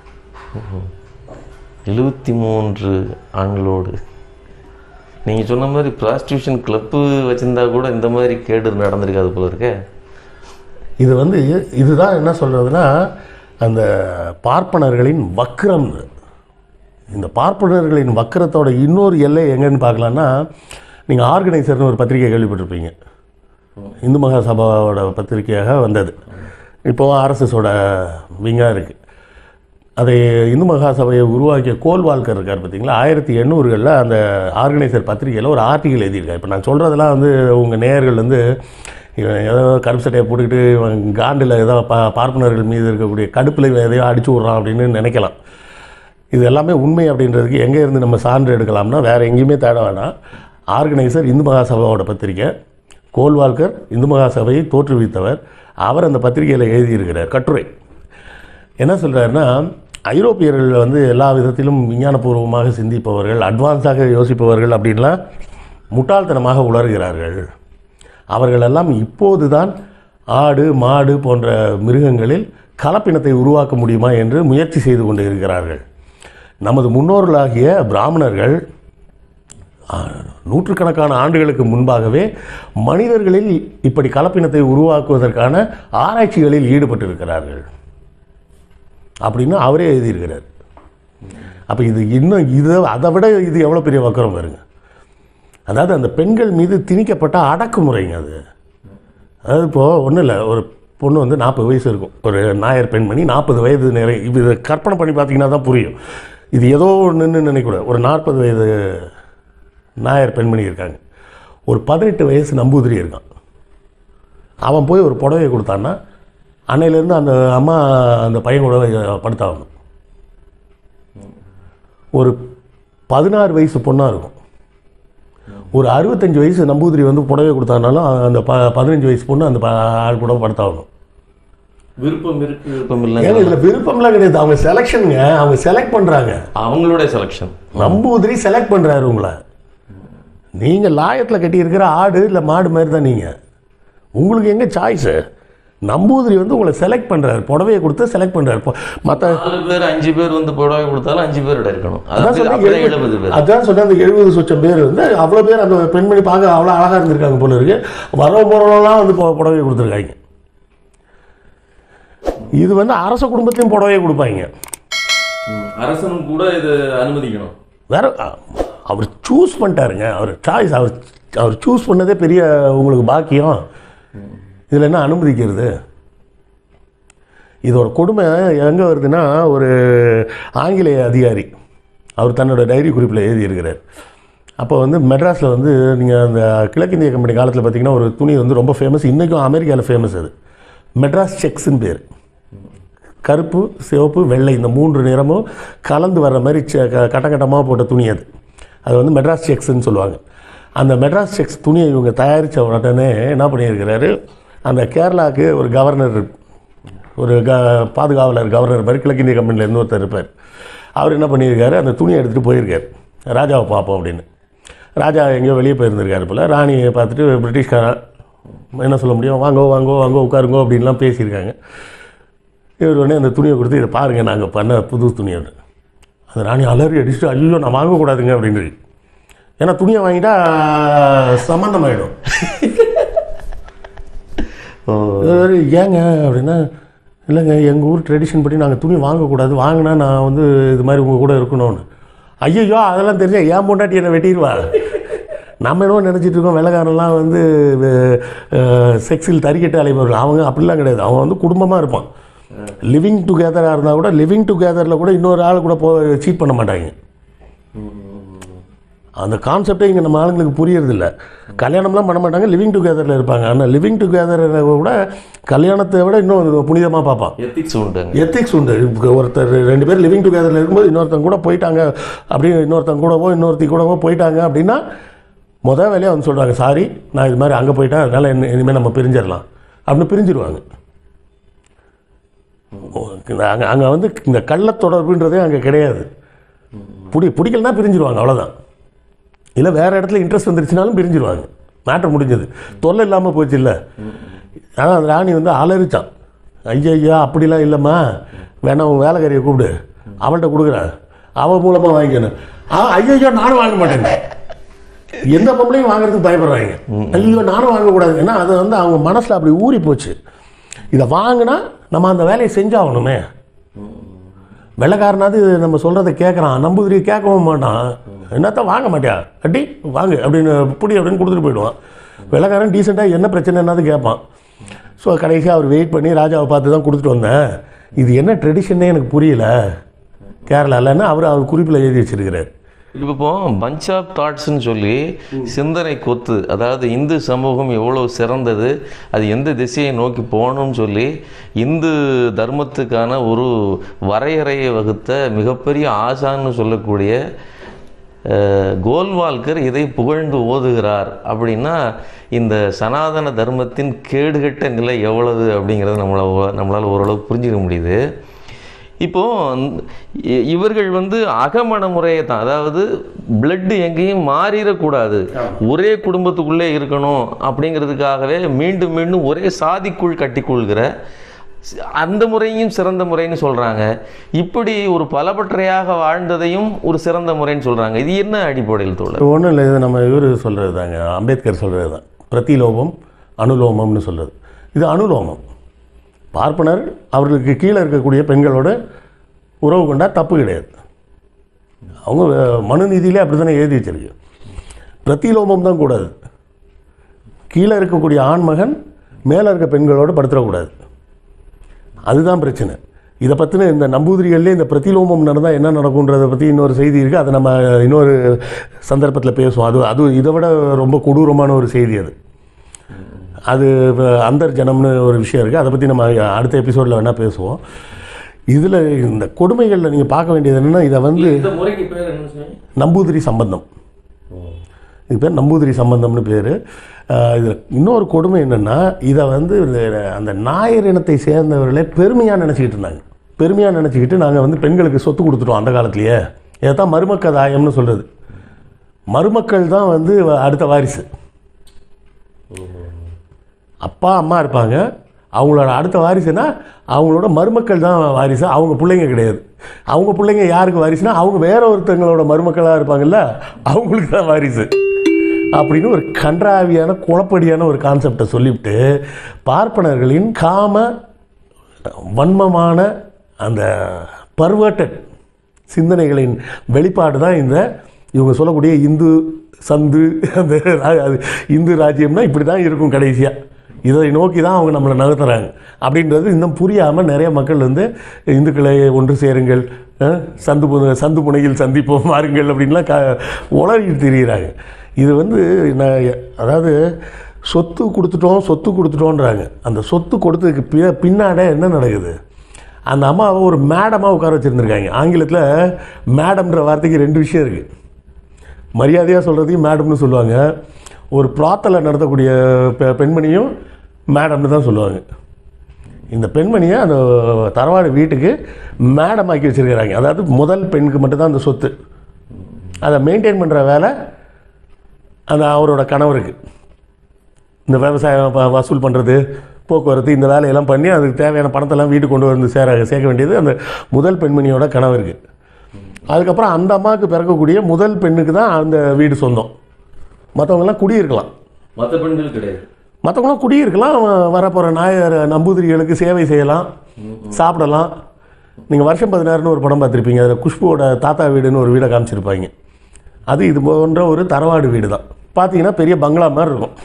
எழுபத்தி மூன்று ஆண்களோடு நீங்கள் சொன்ன மாதிரி ப்ராஸ்டியூஷன் கிளப்பு வச்சிருந்தா கூட இந்த மாதிரி கேடு நடந்திருக்காது போல இருக்கே இது வந்து இதுதான் என்ன சொல்கிறதுனா அந்த பார்ப்பனர்களின் வக்ரம் இது. இந்த பார்ப்பனர்களின் வக்கரத்தோட இன்னொரு எல்லை எங்கன்னு பார்க்கலான்னா நீங்கள் ஆர்கனைசர்னு ஒரு பத்திரிக்கை கேள்விப்பட்டிருப்பீங்க இந்து மகாசபாவோட பத்திரிக்கையாக வந்தது இப்போ ஆர்எஸ்எஸோட விங்காக இருக்குது அதை இந்து மகாசபையை உருவாக்கிய கோல்வால்கர் இருக்கார் பார்த்தீங்களா ஆயிரத்தி எண்ணூறுகளில் அந்த ஆர்கனைசர் பத்திரிகையில் ஒரு ஆர்டிகல் எழுதியிருக்கார் இப்போ நான் சொல்கிறதெல்லாம் வந்து உங்கள் நேயர்கள் வந்து இவன் ஏதோ கருப்பு சட்டையை போட்டுக்கிட்டு இவன் காண்டில் ஏதோ பா பார்ப்பனர்கள் மீது இருக்கக்கூடிய கடுப்பில் இவன் எதையோ அடிச்சு விட்றான் அப்படின்னு நினைக்கலாம் இது எல்லாமே உண்மை அப்படின்றதுக்கு எங்கே இருந்து நம்ம சான்று எடுக்கலாம்னா வேறு எங்கேயுமே தேட வேணாம் ஆர்கனைசர் இந்து மகாசபாவோட பத்திரிக்கை கோல்வால்கர் இந்து மகாசபையை தோற்றுவித்தவர் அவர் அந்த பத்திரிகையில் எழுதியிருக்கிறார் கட்டுரை என்ன சொல்கிறாருன்னா ஐரோப்பியர்கள் வந்து எல்லா விதத்திலும் விஞ்ஞானபூர்வமாக சிந்திப்பவர்கள் அட்வான்ஸாக யோசிப்பவர்கள் அப்படின்லாம் முட்டாள்தனமாக உணர்கிறார்கள் அவர்களெல்லாம் இப்போது தான் ஆடு மாடு போன்ற மிருகங்களில் கலப்பினத்தை உருவாக்க முடியுமா என்று முயற்சி செய்து கொண்டு இருக்கிறார்கள் நமது முன்னோர்களாகிய பிராமணர்கள் ஆ, நூற்றுக்கணக்கான ஆண்டுகளுக்கு முன்பாகவே மனிதர்களில் இப்படி கலப்பினத்தை உருவாக்குவதற்கான ஆராய்ச்சிகளில் ஈடுபட்டிருக்கிறார்கள் அப்படின்னு அவரே எழுதியிருக்கிறார் அப்போ இது இன்னும் இது அதை விட இது எவ்வளோ பெரிய வக்கரம் வருங்க அதாவது அந்த பெண்கள் மீது திணிக்கப்பட்ட அடக்குமுறைங்க அது அதாவது இப்போது ஒன்றும் இல்லை ஒரு பொண்ணு வந்து நாற்பது வயசு இருக்கும் ஒரு நாயர் பெண்மணி நாற்பது வயது நிறை இது இதை கற்பனை பண்ணி பார்த்தீங்கன்னா தான் புரியும் இது ஏதோ ஒன்றுன்னு நினைக்கூடாது ஒரு நாற்பது வயது நாயர் பெண்மணி இருக்காங்க ஒரு பதினெட்டு வயசு நம்பூதிரி இருக்கான் அவன் போய் ஒரு புடவையை கொடுத்தான்னா அன்னையிலேருந்து அந்த அம்மா அந்த பையன் கூட படுத்தாகணும் ஒரு பதினாறு வயசு பொண்ணாக இருக்கும் ஒரு அறுபத்தஞ்சு வயசு நம்பூதிரி வந்து புடவை கொடுத்தானாலும் அந்த ப பதினஞ்சு வயசு பொண்ணு அந்த ப- ஆள் கூட படுத்தாகணும் விருப்பம் இருக்கு விருப்பம் ஏங்க இல்லை இதில் விருப்பம்லாம் கிடையாது அவங்க செலெக்ஷனுங்க அவங்க செலக்ட் பண்ணுறாங்க அவங்களுடைய செலெக்ஷன் நம்பூதிரி செலக்ட் பண்ணுறாரு உங்களை நீங்கள் லாயத்தில் கட்டி இருக்கிற ஆடு இல்லை மாடு மாதிரி தான் நீங்கள் உங்களுக்கு எங்கே சாய்ஸு நம்பூதிரி வந்து உங்களை செலக்ட் பண்ணுறாரு புடவையை கொடுத்து செலக்ட் பண்ணுறாரு மற்ற நாலு பேர் அஞ்சு பேர் வந்து புடவை கொடுத்தாலும் அஞ்சு பேர் இருக்கணும் அதான் அதாவது சொன்னேன் அப்படியே எழுபது எழுபது பேர் அதான் சொன்னேன் அந்த எழுபது சொச்சம் பேர் வந்து அவ்வளோ பேர் அந்த பெண்மணி பார்க்க அவ்வளோ அழகாக இருந்திருக்காங்க போல இருக்கு வரவு போகிறவங்களாம் வந்து பு- புடவை கொடுத்துருக்காங்க இது வந்து அரச குடும்பத்தையும் புடவையை கொடுப்பாங்க அரசனும் கூட இது அனுமதிக்கணும் வேற அ- அவர் சூஸ் பண்ணிட்டாருங்க அவர் சாய்ஸ் அவர் அவர் சூஸ் பண்ணதே பெரிய உங்களுக்கு பாக்கியம் இதில் என்ன அனுமதிக்கிறது இதோட கொடுமை எங்கே வருதுன்னா ஒரு ஆங்கிலேய அதிகாரி அவர் தன்னோட டைரி குறிப்பில் எழுதியிருக்கிறார் அப்போ வந்து மெட்ராஸில் வந்து நீங்கள் அந்த கிழக்கிந்திய கம்பெனி காலத்தில் பார்த்தீங்கன்னா ஒரு துணி வந்து ரொம்ப ஃபேமஸ் இன்றைக்கும் அமெரிக்காவில் ஃபேமஸ் அது மெட்ராஸ் செக்ஸ்ன்னு பேர் கருப்பு சிவப்பு வெள்ளை இந்த மூன்று நிறமும் கலந்து வர்ற மாதிரி செ- க- கட்டங்கட்டமாக போட்ட துணி அது அது வந்து மெட்ராஸ் செக்ஸ்ன்னு சொல்லுவாங்க அந்த மெட்ராஸ் செக்ஸ் துணியை இவங்க தயாரித்த உடனே என்ன பண்ணியிருக்கிறாரு அந்த கேரளாவுக்கு ஒரு கவர்னர் ஒரு க பாதுகாவலர் கவர்னர் மாதிரி கிழக்கிந்திய கம்பெனியில் இருந்து ஒருத்தர் இருப்பார் அவர் என்ன பண்ணியிருக்காரு அந்த துணியை எடுத்துகிட்டு போயிருக்கார் ராஜாவை பார்ப்போம் அப்படின்னு ராஜா எங்கேயோ வெளியே போயிருந்திருக்காரு போல் ராணியை பார்த்துட்டு பிரிட்டிஷ்காரன் என்ன சொல்ல முடியும் வாங்கோ வாங்கோ வாங்கோ உட்காருங்கோ அப்படின்லாம் பேசியிருக்காங்க இவர் உடனே அந்த துணியை கொடுத்து இதை பாருங்கள் நாங்கள் பண்ண புது துணி அது அந்த ராணி அலறி அடிச்சுட்டு ஐயோ நான் வாங்கக்கூடாதுங்க அப்படின்னு ஏன்னா துணியை வாங்கிட்டா சம்மந்தமாயிடும் இவரு, ஏங்க அப்படின்னா இல்லைங்க எங்கள் ஊர் ட்ரெடிஷன் படி நாங்கள் துணி வாங்கக்கூடாது வாங்கினா நான் வந்து இது மாதிரி உங்கள் கூட இருக்கணும்னு ஐயோ அதெல்லாம் தெரிஞ்சா ஏன் பொண்டாட்டி என்னை வெட்டிடுவா நம்ம என்னவோ நினச்சிட்டு இருக்கோம் வெள்ளக்காரன்லாம் வந்து செக்ஸில் தறிக்கட்டு அலைபவர்கள் அவங்க அப்படிலாம் கிடையாது அவன் வந்து குடும்பமாக இருப்பான் லிவிங் டுகெதராக இருந்தால் கூட லிவிங் டுகெதரில் கூட இன்னொரு ஆள் கூட போ சீட் பண்ண மாட்டாங்க அந்த கான்செப்டே இங்கே நம்ம ஆளுங்களுக்கு புரியறதில்ல கல்யாணம்லாம் பண்ண மாட்டாங்க லிவிங் டுகெதரில் இருப்பாங்க ஆனால் லிவிங் டுகெதரில் கூட கல்யாணத்தை விட இன்னும் புனிதமாக பார்ப்பான் எத்திக்ஸ் உண்டுங்க எத்திக்ஸ் உண்டு இப்ப ஒருத்தர் ரெண்டு பேர் லிவிங் டுகெதரில் இருக்கும்போது இன்னொருத்தங்க கூட போயிட்டாங்க அப்படியே இன்னொருத்தங்க கூடவோ இன்னொருத்தி கூடவோ போயிட்டாங்க அப்படின்னா முதல் வேலையாக வந்து சொல்கிறாங்க சாரி நான் இது மாதிரி அங்கே போயிட்டேன் அதனால் என்ன இனிமேல் நம்ம பிரிஞ்சிடலாம் அப்படின்னு பிரிஞ்சிருவாங்க அங்கே அங்கே வந்து இந்த கள்ளத் தொடர்புன்றதே அங்கே கிடையாது பிடி பிடிக்கலனா பிரிஞ்சிருவாங்க அவ்வளோதான் இல்லை வேறு இடத்துல இன்ட்ரெஸ்ட் வந்துருச்சுனாலும் பிரிஞ்சிருவாங்க மேட்டர் முடிஞ்சது தொல்லை இல்லாமல் போச்சு இல்லை ஆனால் அந்த ராணி வந்து அலறிச்சான் ஐயா ஐயா அப்படிலாம் இல்லைம்மா வேணா உன் வேலைக்காரியை கூப்பிடு அவள்கிட்ட கொடுக்குறேன் அவள் மூலமாக வாங்கிக்கணும் ஆ ஐயோ நானும் வாங்க மாட்டேன் எந்த பொம்பளையும் வாங்குறதுக்கு பயப்படுறாங்க ஐயோ நானும் வாங்கக்கூடாது ஏன்னா அது வந்து அவங்க மனசில் அப்படி ஊறி போச்சு இதை வாங்கினா நம்ம அந்த வேலையை செஞ்சாகணுமே வெள்ளைக்காரனாவது நம்ம சொல்கிறத கேட்குறான் நம்புதிரி கேட்கவும் மாட்டான் என்னத்தான் வாங்க மாட்டியா அடி வாங்கு அப்படின்னு புடி அப்படின்னு கொடுத்துட்டு போயிடுவான் வெள்ளைக்காரன் டீசெண்டாக என்ன பிரச்சனைனாவது கேட்பான் ஸோ கடைசியாக அவர் வெயிட் பண்ணி ராஜாவை பார்த்து தான் கொடுத்துட்டு வந்தேன் இது என்ன ட்ரெடிஷனே எனக்கு புரியல கேரளாலன்னு அவர் அவர் குறிப்பில் எழுதி வச்சிருக்கிறார் இப்போ பஞ்ச் ஆஃப் தாட்ஸ்னு சொல்லி சிந்தனை கொத்து அதாவது இந்து சமூகம் எவ்வளோ சிறந்தது அது எந்த திசையை நோக்கி போகணும்னு சொல்லி இந்து தர்மத்துக்கான ஒரு வரையறையை வகுத்த மிகப்பெரிய ஆசான்னு சொல்லக்கூடிய அஹ், கோல்வால்கர் இதை புகழ்ந்து ஓதுகிறார் அப்படின்னா இந்த சனாதன தர்மத்தின் கேடுகட்ட நிலை எவ்வளவு அப்படிங்கிறத நம்மளை நம்மளால் ஓரளவுக்கு புரிஞ்சுக்க முடியுது இப்போ இ- இவர்கள் வந்து அகமண முறையை தான் அதாவது பிளட் எங்கேயும் மாறிடக்கூடாது ஒரே குடும்பத்துக்குள்ளே இருக்கணும் அப்படிங்கிறதுக்காகவே மீண்டும் மீண்டும் ஒரே சாதிக்குள் கட்டிக்கொள்கிற சி- அந்த முறையும் சிறந்த முறைன்னு சொல்றாங்க இப்படி ஒரு பலபற்றையாக வாழ்ந்ததையும் ஒரு சிறந்த முறைன்னு சொல்றாங்க இது என்ன அடிப்படையில் தோழர் ஒன்றும் இல்லை இது நம்ம இவர் சொல்கிறது தாங்க அம்பேத்கர் சொல்கிறது தான் பிரதிலோபம் அனுலோமம்னு சொல்கிறது இது அனுலோமம் பார்ப்பனர் அவர்களுக்கு கீழே இருக்கக்கூடிய பெண்களோட உறவு கொண்டா தப்பு கிடையாது அவங்க அஹ், மனு நீதியிலே அப்படி தானே எழுதி வச்சிருக்கு பிரதிலோமம் தான் கூடாது கீழே இருக்கக்கூடிய ஆண்மகன் மேலே இருக்க பெண்களோடு படுத்துடக்கூடாது அதுதான் பிரச்சனை இதை பற்றின இந்த நம்பூதிரிகள்லேயே இந்த பிரதிலோமம் நடந்தால் என்ன நடக்குன்றதை பற்றி இன்னொரு செய்தி இருக்குது அதை நம்ம இன்னொரு சந்தர்ப்பத்தில் பேசுவோம் அது அது இதை விட ரொம்ப கொடூரமான ஒரு செய்தி அது அது இப்ப அந்தர்ஜனம்னு ஒரு விஷயம் இருக்குது அதை பற்றி நம்ம அடுத்த எபிசோடில் வேணால் பேசுவோம் இதில் இந்த கொடுமைகளில் நீங்கள் பார்க்க வேண்டியது என்னென்னா இதை வந்து இந்த முறைக்கு பேர் என்ன நம்பூதிரி சம்பந்தம் இது பேர் நம்பூதிரி சம்பந்தம்னு பேர் இதில் இன்னொரு கொடுமை என்னென்னா இதை வந்து இந்த அந்த நாயர் இனத்தை சேர்ந்தவர்களே பெருமையாக நினச்சிக்கிட்டு இருந்தாங்க பெருமையாக நினச்சிக்கிட்டு நாங்கள் வந்து பெண்களுக்கு சொத்து கொடுத்துட்டோம் அந்த காலத்திலேயே இதைத்தான் மருமக்கதாயம்னு சொல்கிறது மருமக்கள் தான் வந்து அடுத்த வாரிசு அப்பா அம்மா இருப்பாங்க அவங்களோட அடுத்த வாரிசுனா அவங்களோட மருமக்கள் தான் வாரிசு அவங்க பிள்ளைங்க கிடையாது அவங்க பிள்ளைங்க யாருக்கு வாரிசுனா அவங்க வேற ஒருத்தங்களோட மருமக்களாக இருப்பாங்கல்ல அவங்களுக்கு தான் வாரிசு அப்படின்னு ஒரு கன்றாவியான குழப்படியான ஒரு கான்செப்டை சொல்லிவிட்டு பார்ப்பனர்களின் காம வன்மமான அந்த பர்வர்டட் சிந்தனைகளின் வெளிப்பாடு தான் இந்த இவங்க சொல்லக்கூடிய இந்து சந்து அந்த ரா- அது இந்து ராஜ்யம்னா இப்படி தான் இருக்கும் கடைசியாக இதை நோக்கி தான் அவங்க நம்மளை நகர்த்துறாங்க அப்படின்றது இன்னும் புரியாமல் நிறைய மக்கள் வந்து இந்துக்களை ஒன்று சேருங்கள் அஹ், சந்து பு- சந்து புனையில் சந்திப்போம் வாருங்கள் அப்படின்லாம் க உளறிட்டு திரியிறாங்க இது வந்து நான் அதாவது சொத்து கொடுத்துட்டோம் சொத்து கொடுத்துட்டோன்றாங்க அந்த சொத்து கொடுத்ததுக்கு பி பின்னாட என்ன நடக்குது அந்த அம்மாவை ஒரு மேடமாக உட்கார வச்சுருந்துருக்காங்க ஆங்கிலத்தில் மேடம்ன்ற வார்த்தைக்கு ரெண்டு விஷயம் இருக்குது மரியாதையாக சொல்கிறதையும் மேடம்னு சொல்லுவாங்க ஒரு பிராத்தலை நடத்தக்கூடிய பெ பெண்மணியும் மேடம்னு தான் சொல்லுவாங்க இந்த பெண்மணியை அந்த தரவாடு வீட்டுக்கு மேடம் ஆக்கி வச்சுருக்கிறாங்க அதாவது முதல் பெண்ணுக்கு மட்டும்தான் அந்த சொத்து அதை மெயின்டைன் பண்ணுற வேலை அந்த அவரோட கணவருக்கு இந்த விவசாயம் ப- வசூல் பண்ணுறது போக்குவரத்து இந்த வேலையெல்லாம் பண்ணி அதுக்கு தேவையான பணத்தெல்லாம் வீட்டுக்கு கொண்டு வந்து சேர சேர்க்க வேண்டியது அந்த முதல் பெண்மணியோட கணவருக்கு அதுக்கப்புறம் அந்த அம்மாவுக்கு பிறக்கக்கூடிய முதல் பெண்ணுக்கு தான் அந்த வீடு சொந்தம் மற்றவங்கெல்லாம் குடியிருக்கலாம் மற்ற பெண்கள் கிடையாது மற்றவங்களாம் குடியிருக்கலாம் வரப்போகிற நாயர் நம்பூதிரிகளுக்கு சேவை செய்யலாம் சாப்பிடலாம் நீங்கள் வருஷம் பதினாறுன்னு ஒரு படம் பார்த்துருப்பீங்க அதில் குஷ்புவோட தாத்தா வீடுன்னு ஒரு வீடை காமிச்சிருப்பாங்க அது இது போன்ற ஒரு தரவாடு வீடு தான் பார்த்தீங்கன்னா பெரிய பங்களா மாதிரி இருக்கும்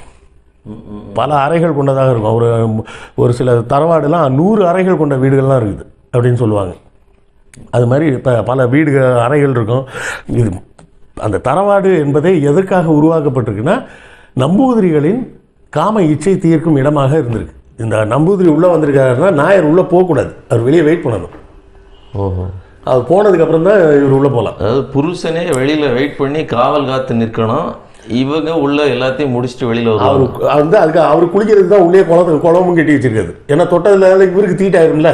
பல அறைகள் கொண்டதாக இருக்கும் ஒரு ஒரு சில தரவாடுலாம் நூறு அறைகள் கொண்ட வீடுகள்லாம் இருக்குது அப்படின்னு சொல்லுவாங்க அது மாதிரி இப்போ பல வீடு அறைகள் இருக்கும் இது அந்த தரவாடு என்பதே எதற்காக உருவாக்கப்பட்டிருக்குன்னா நம்பூதிரிகளின் காம இச்சை தீர்க்கும் இடமாக இருந்திருக்கு இந்த நம்பூதிரி உள்ளே வந்திருக்காருன்னா நாயர் உள்ளே போகக்கூடாது அவர் வெளியே வெயிட் பண்ணணும் ஓஹோ அவர் போனதுக்கப்புறம் தான் இவர் உள்ளே போகலாம் அதாவது புருஷனே வெளியில வெயிட் பண்ணி காவல் காத்து நிற்கணும் இவங்க உள்ள எல்லாத்தையும் முடிச்சுட்டு வெளியில அவர் வருவாங்க வந்து அதுக்கு அவர் குளிக்கிறதுக்கு தான் உள்ளே குளத்துக்கு குளமும் கட்டி வச்சிருக்காது ஏன்னா தொட்டதுல இவருக்கு தீட்டாயிரும்ல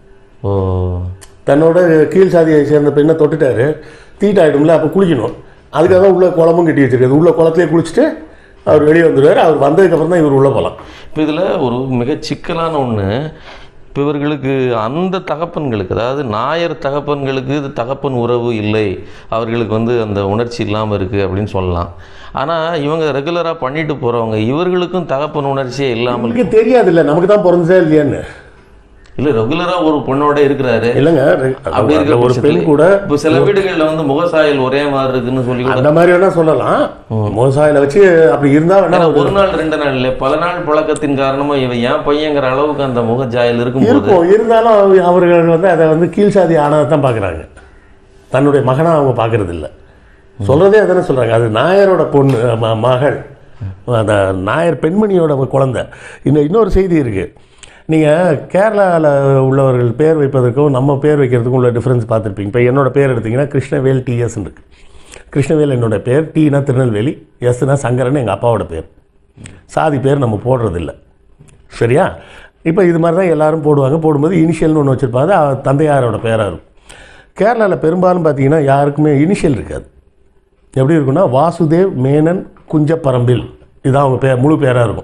ஓ தன்னோட கீழ் சாதியை சேர்ந்த பெண்ணை தொட்டுட்டாரு தீட்டாயிடும்ல அப்போ குளிக்கணும் அதுக்காக தான் உள்ள குளமும் கட்டி வச்சிருக்காது உள்ள குளத்திலே குளிச்சுட்டு அவர் வெளியே வந்துடுவார் அவர் வந்ததுக்கப்புறம் தான் இவர் உள்ளே போகலாம் இப்போ இதில் ஒரு மிக சிக்கலான ஒன்று இப்போ இவர்களுக்கு அந்த தகப்பன்களுக்கு அதாவது நாயர் தகப்பன்களுக்கு இது தகப்பன் உறவு இல்லை அவர்களுக்கு வந்து அந்த உணர்ச்சி இல்லாமல் இருக்குது அப்படின்னு சொல்லலாம் ஆனால் இவங்க ரெகுலராக பண்ணிட்டு போகிறவங்க இவர்களுக்கும் தகப்பன் உணர்ச்சியே இல்லாமல் நமக்கு தெரியாது இல்லை நமக்கு தான் பிறந்ததே இல்லையான்னு இல்லை ரெகுலராக ஒரு பொண்ணோட இருக்கிறாரு இல்லைங்க அப்படி இருக்கிற ஒரு பெண் கூட இப்போ சில வீடுகளில் வந்து முகசாயல் ஒரே மாதிரி இருக்குன்னு சொல்லி கூட அந்த மாதிரி வேணா சொல்லலாம் விவசாயில வச்சு அப்படி இருந்தா வேணா ஏன்னா ஒரு நாள் ரெண்டு நாள் இல்லை பல நாள் பழக்கத்தின் காரணமா இவன் ஏன் பையங்கிற அளவுக்கு அந்த முகஜாயல் இருக்கும்போது இருக்கும் இருந்தாலும் அவ- அவர்கள் வந்து அதை வந்து கீழ் சாதி ஆனதை தான் பார்க்குறாங்க தன்னுடைய மகனா அவங்க பார்க்கறது இல்ல சொல்றதே அதானே சொல்றாங்க அது நாயரோட பொண்ணு ம- மகள் அந்த நாயர் பெண்மணியோட குழந்தை இன்னும் இன்னொரு செய்தி இருக்கு நீங்கள் கேரளாவில் உள்ளவர்கள் பேர் வைப்பதற்கும் நம்ம பேர் வைக்கிறதுக்கும் உள்ள டிஃப்ரென்ஸ் பார்த்துருப்பீங்க இப்போ என்னோட பேர் எடுத்தீங்கன்னா கிருஷ்ணவேல் டிஎஸ் இருக்கு கிருஷ்ணவேல் என்னோட பேர் டீனா திருநெல்வேலி எஸ்னா சங்கரன் எங்கள் அப்பாவோட பேர் சாதி பேர் நம்ம போடுறதில்ல சரியா இப்போ இது மாதிரி தான் எல்லாரும் போடுவாங்க போடும்போது இனிஷியல்னு ஒன்று வச்சுருப்பாங்க அது தந்தையாரோட பேராக இருக்கும் கேரளாவில் பெரும்பாலும் பார்த்தீங்கன்னா யாருக்குமே இனிஷியல் இருக்காது எப்படி இருக்குன்னா வாசுதேவ் மேனன் குஞ்சப்பரம்பில் இதுதான் அவங்க பேர் முழு பேராக இருக்கும்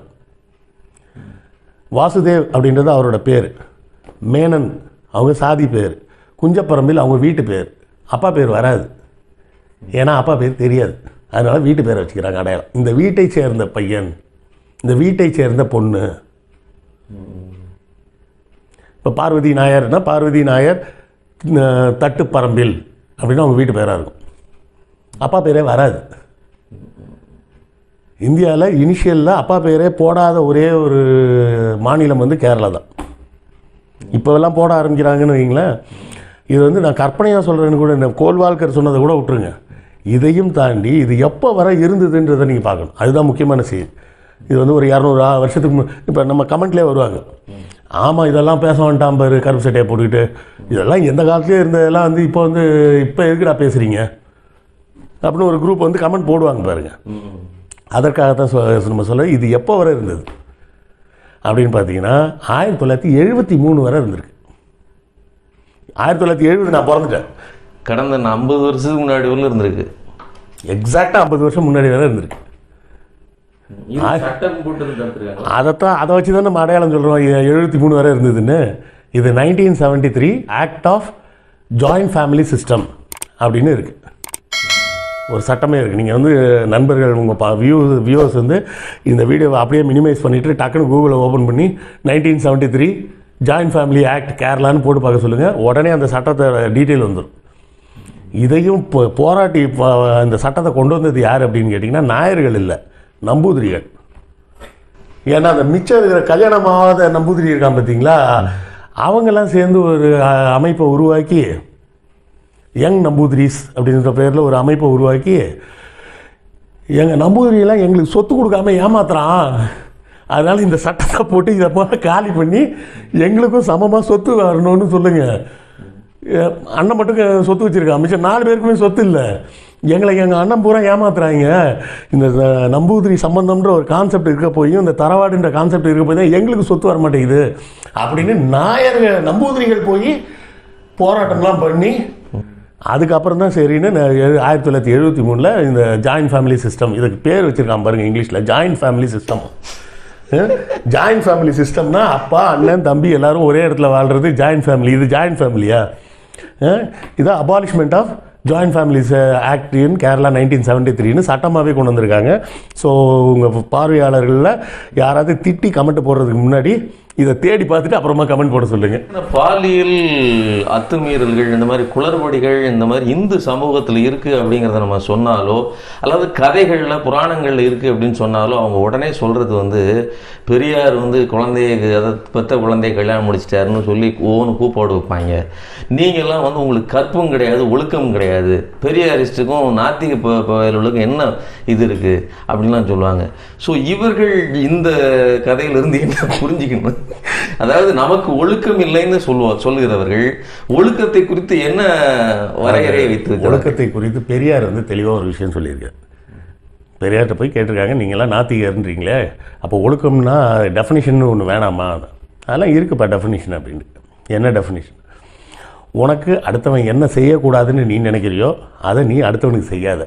வாசுதேவ் அப்படின்றது அவரோட பேர் மேனன் அவங்க சாதி பேர் குஞ்சப்பரம்பில் அவங்க வீட்டு பேர் அப்பா பேர் வராது ஏன்னா அப்பா பேர் தெரியாது அதனால் வீட்டு பேரை வச்சுக்கிறாங்க அடையாளம் இந்த வீட்டை சேர்ந்த பையன் இந்த வீட்டை சேர்ந்த பொண்ணு இப்போ பார்வதி நாயர்னா பார்வதி நாயர் அஹ், தட்டுப்பரம்பில் அப்படின்னு அவங்க வீட்டு பேராக இருக்கும் அப்பா பேரே வராது இந்தியாவில் இனிஷியலில் அப்பா பேரே போடாத ஒரே ஒரு மாநிலம் வந்து கேரளா தான் இப்போவெல்லாம் போட ஆரம்பிக்கிறாங்கன்னு வைங்களேன் இது வந்து நான் கற்பனையாக சொல்கிறேன்னு கூட இந்த கோல்வால்கர் சொன்னதை கூட விட்டுருங்க இதையும் தாண்டி இது எப்போ வர இருந்ததுன்றதை நீங்கள் பார்க்கணும் அதுதான் முக்கியமான செய்தி இது வந்து ஒரு இரநூறு வருஷத்துக்கு இப்போ நம்ம கமெண்ட்லேயே வருவாங்க ஆமாம் இதெல்லாம் பேச வேண்டாம் பாரு கருப்பு சட்டையை போட்டுக்கிட்டு இதெல்லாம் எந்த காலத்துலேயே இருந்ததெல்லாம் வந்து இப்போ வந்து இப்போ எதுக்குடா பேசுகிறீங்க அப்படின்னு ஒரு குரூப் வந்து கமெண்ட் போடுவாங்க பாருங்க அதற்காகத்தான் சொ- நம்ம சொல்ல இது எப்போ வரை இருந்தது அப்படின்னு பார்த்தீங்கன்னா ஆயிரத்தி தொள்ளாயிரத்தி எழுபத்தி மூணு வரை இருந்திருக்கு ஆயிரத்தி தொள்ளாயிரத்தி எழுபது நான் பிறந்துட்டேன் கடந்த ஐம்பது வருஷத்துக்கு முன்னாடி வரல இருந்திருக்கு எக்ஸாக்டாக ஐம்பது வருஷம் முன்னாடி வரை இருந்திருக்கு சட்டம் போட்டு தடுத்துருக்காங்க அதைத்தான் அதை வச்சு தான் நம்ம அடையாளம் சொல்கிறோம் எழுபத்தி மூணு வரை இருந்ததுன்னு இது nineteen seventy three act of joint family system அப்படின்னு இருக்குது ஒரு சட்டமே இருக்குது நீங்கள் வந்து நண்பர்கள் உங்கள் பா வியூ வியூவர்ஸ் வந்து இந்த வீடியோவை அப்படியே மினிமைஸ் பண்ணிவிட்டு டக்குன்னு கூகுளை ஓப்பன் பண்ணி nineteen seventy three joint family act கேரளான்னு போட்டு பார்க்க சொல்லுங்கள் உடனே அந்த சட்டத்தை டீட்டெயில் வந்துடும் இதையும் போ- போராட்டி ப- இந்த சட்டத்தை கொண்டு வந்தது யார் அப்படின்னு கேட்டிங்கன்னா நாயர்கள் இல்லை நம்பூதிரிகள் ஏன்னா அந்த மிச்சம் இருக்கிற கல்யாணமாகாத நம்பூதிரி இருக்கான் பார்த்தீங்களா அவங்கெல்லாம் சேர்ந்து ஒரு அ- அமைப்பை உருவாக்கி யங் நம்பூதிரிஸ் அப்படின்ற பேரில் ஒரு அமைப்பை உருவாக்கி எங்கள் நம்பூதிரியெல்லாம் எங்களுக்கு சொத்து கொடுக்காம ஏமாத்துறான் அதனால் இந்த சட்டத்தை போட்டு இதை போல காலி பண்ணி எங்களுக்கும் சமமாக சொத்து வரணும்னு சொல்லுங்கள் அண்ணன் மட்டும் க- சொத்து வச்சுருக்கான் மிச்சம் நாலு பேருக்குமே சொத்து இல்லை எங்களை எங்கள் அண்ணன் பூரா ஏமாத்துறாங்க இந்த அஹ், நம்பூதிரி சம்பந்தம்ன்ற ஒரு கான்செப்ட் இருக்க போயும் இந்த தரவாடுன்ற கான்செப்ட் இருக்க போய் தான் எங்களுக்கு சொத்து வர மாட்டேங்குது அப்படின்னு நாயர்கள் நம்பூதிரிகள் போய் போராட்டம்லாம் பண்ணி அதுக்கப்புறம் தான் சரின்னு நான் எழு- ஆயிரத்தி தொள்ளாயிரத்தி எழுபத்தி மூணில் இந்த ஜாயின்ட் ஃபேமிலி சிஸ்டம் இதுக்கு பேர் வச்சுருக்கான் பாருங்க இங்கிலீஷில் joint family system joint family சிஸ்டம்னா அப்பா அண்ணன் தம்பி எல்லாரும் ஒரே இடத்துல வாழ்றது ஜாயின்ட் ஃபேமிலி இது ஜாயின்ட் ஃபேமிலியா இது abolishment of joint families act in Kerala nineteen seventy த்ரீன்னு சட்டமாகவே கொண்டு வந்திருக்காங்க ஸோ உங்கள் பார்வையாளர்களில் யாராவது திட்டி கமெண்ட் போடுறதுக்கு முன்னாடி இதை தேடி பார்த்துட்டு அப்புறமா கமெண்ட் போட சொல்லுங்கள் இந்த பாலியல் அத்துமீறல்கள் இந்த மாதிரி குளறுபடிகள் இந்த மாதிரி இந்து சமூகத்தில் இருக்கு அப்படிங்கிறத நம்ம சொன்னாலோ அல்லது கதைகளில் புராணங்களில் இருக்கு அப்படின்னு சொன்னாலோ அவங்க உடனே சொல்றது வந்து பெரியார் வந்து குழந்தைய அதை பெத்த குழந்தைய கல்யாணம் முடிச்சிட்டாருன்னு சொல்லி ஓன்னு கூப்பாடு வைப்பாங்க நீங்கள்லாம் வந்து உங்களுக்கு கற்பும் கிடையாது ஒழுக்கம் கிடையாது பெரியாரிஸ்ட்டுக்கும் நாத்திக ப- பயலுக்கும் என்ன இது இருக்கு அப்படின்லாம் சொல்லுவாங்க ஸோ இவர்கள் இந்த கதையிலிருந்து என்ன புரிஞ்சுக்கணும் அதாவது நமக்கு ஒழுக்கம் இல்லைன்னு சொல்லுவோம் சொல்லுகிறவர்கள் ஒழுக்கத்தை குறித்து என்ன வரையறையை வைத்திருக்கிறார்கள் ஒழுக்கத்தை குறித்து பெரியார் வந்து தெளிவாக ஒரு விஷயம் சொல்லியிருக்கார் பெரியார்கிட்ட போய் கேட்டிருக்காங்க நீங்களாம் நாத்திகர்ன்றீங்களே அப்போ ஒழுக்கம்னா டெஃபினிஷன் ஒன்று வேணாமா அதெல்லாம் இருக்குப்பா டெஃபினிஷன் அப்படின்ட்டு என்ன டெஃபினிஷன் உனக்கு அடுத்தவன் என்ன செய்யக்கூடாதுன்னு நீ நினைக்கிறியோ அதை நீ அடுத்தவனுக்கு செய்யாத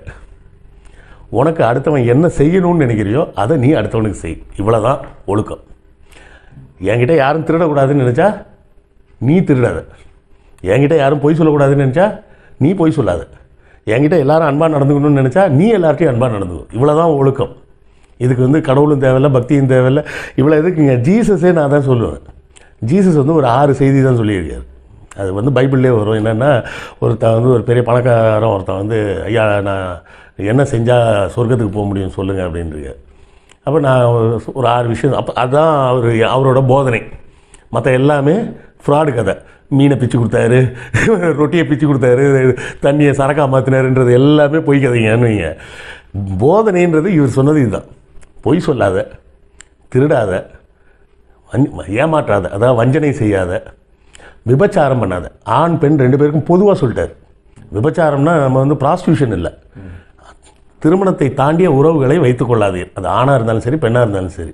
உனக்கு அடுத்தவன் என்ன செய்யணும்னு நினைக்கிறியோ அதை நீ அடுத்தவனுக்கு செய் இவ்வளோதான் ஒழுக்கம் என்கிட்ட யாரும் திருடக்கூடாதுன்னு நினச்சா நீ திருடாத என்கிட்ட யாரும் பொய் சொல்லக்கூடாதுன்னு நினச்சா நீ பொய் சொல்லாத என்கிட்ட எல்லாரும் அன்பாக நடந்துக்கணும்னு நினச்சா நீ எல்லார்ட்டையும் அன்பாக நடந்துக்கணும் இவ்வளோதான் ஒழுக்கம் இதுக்கு வந்து கடவுளும் தேவையில்ல பக்தியும் தேவையில்ல இவ்வளோ எதுக்குங்க ஜீசஸே நான் தான் சொல்லுவேன் ஜீசஸ் வந்து ஒரு ஆறு செய்தி தான் சொல்லியிருக்காரு அது வந்து பைபிள்லேயே வரும் என்னென்னா ஒருத்தன் வந்து ஒரு பெரிய பணக்காரன் ஒருத்தன் வந்து ஐயா நான் என்ன செஞ்சால் சொர்க்கத்துக்கு போக முடியும் சொல்லுங்கள் அப்படின்றது அப்போ நான் ஒரு- ஒரு ஆறு விஷயம் அப்போ அதுதான் அவர் அவரோட போதனை மற்ற எல்லாமே ஃப்ராடு கதை மீனை பிச்சு கொடுத்தாரு ரொட்டியை பிச்சு கொடுத்தாரு தண்ணியை சரக்கா மாற்றினாருன்றது எல்லாமே பொய் கதைங்கன்னு வைங்க போதனைன்றது இவர் சொன்னது இதுதான் பொய் சொல்லாத திருடாத வஞ் ஏமாற்றாத அதாவது வஞ்சனை செய்யாத விபச்சாரம் பண்ணாத ஆண் பெண் ரெண்டு பேருக்கும் பொதுவாக சொல்லிட்டார் விபச்சாரம்னா நம்ம வந்து ப்ராஸ்டியூஷன் இல்லை திருமணத்தை தாண்டிய உறவுகளை வைத்துக் கொள்ளாதீர் அது ஆணாக இருந்தாலும் சரி பெண்ணாக இருந்தாலும் சரி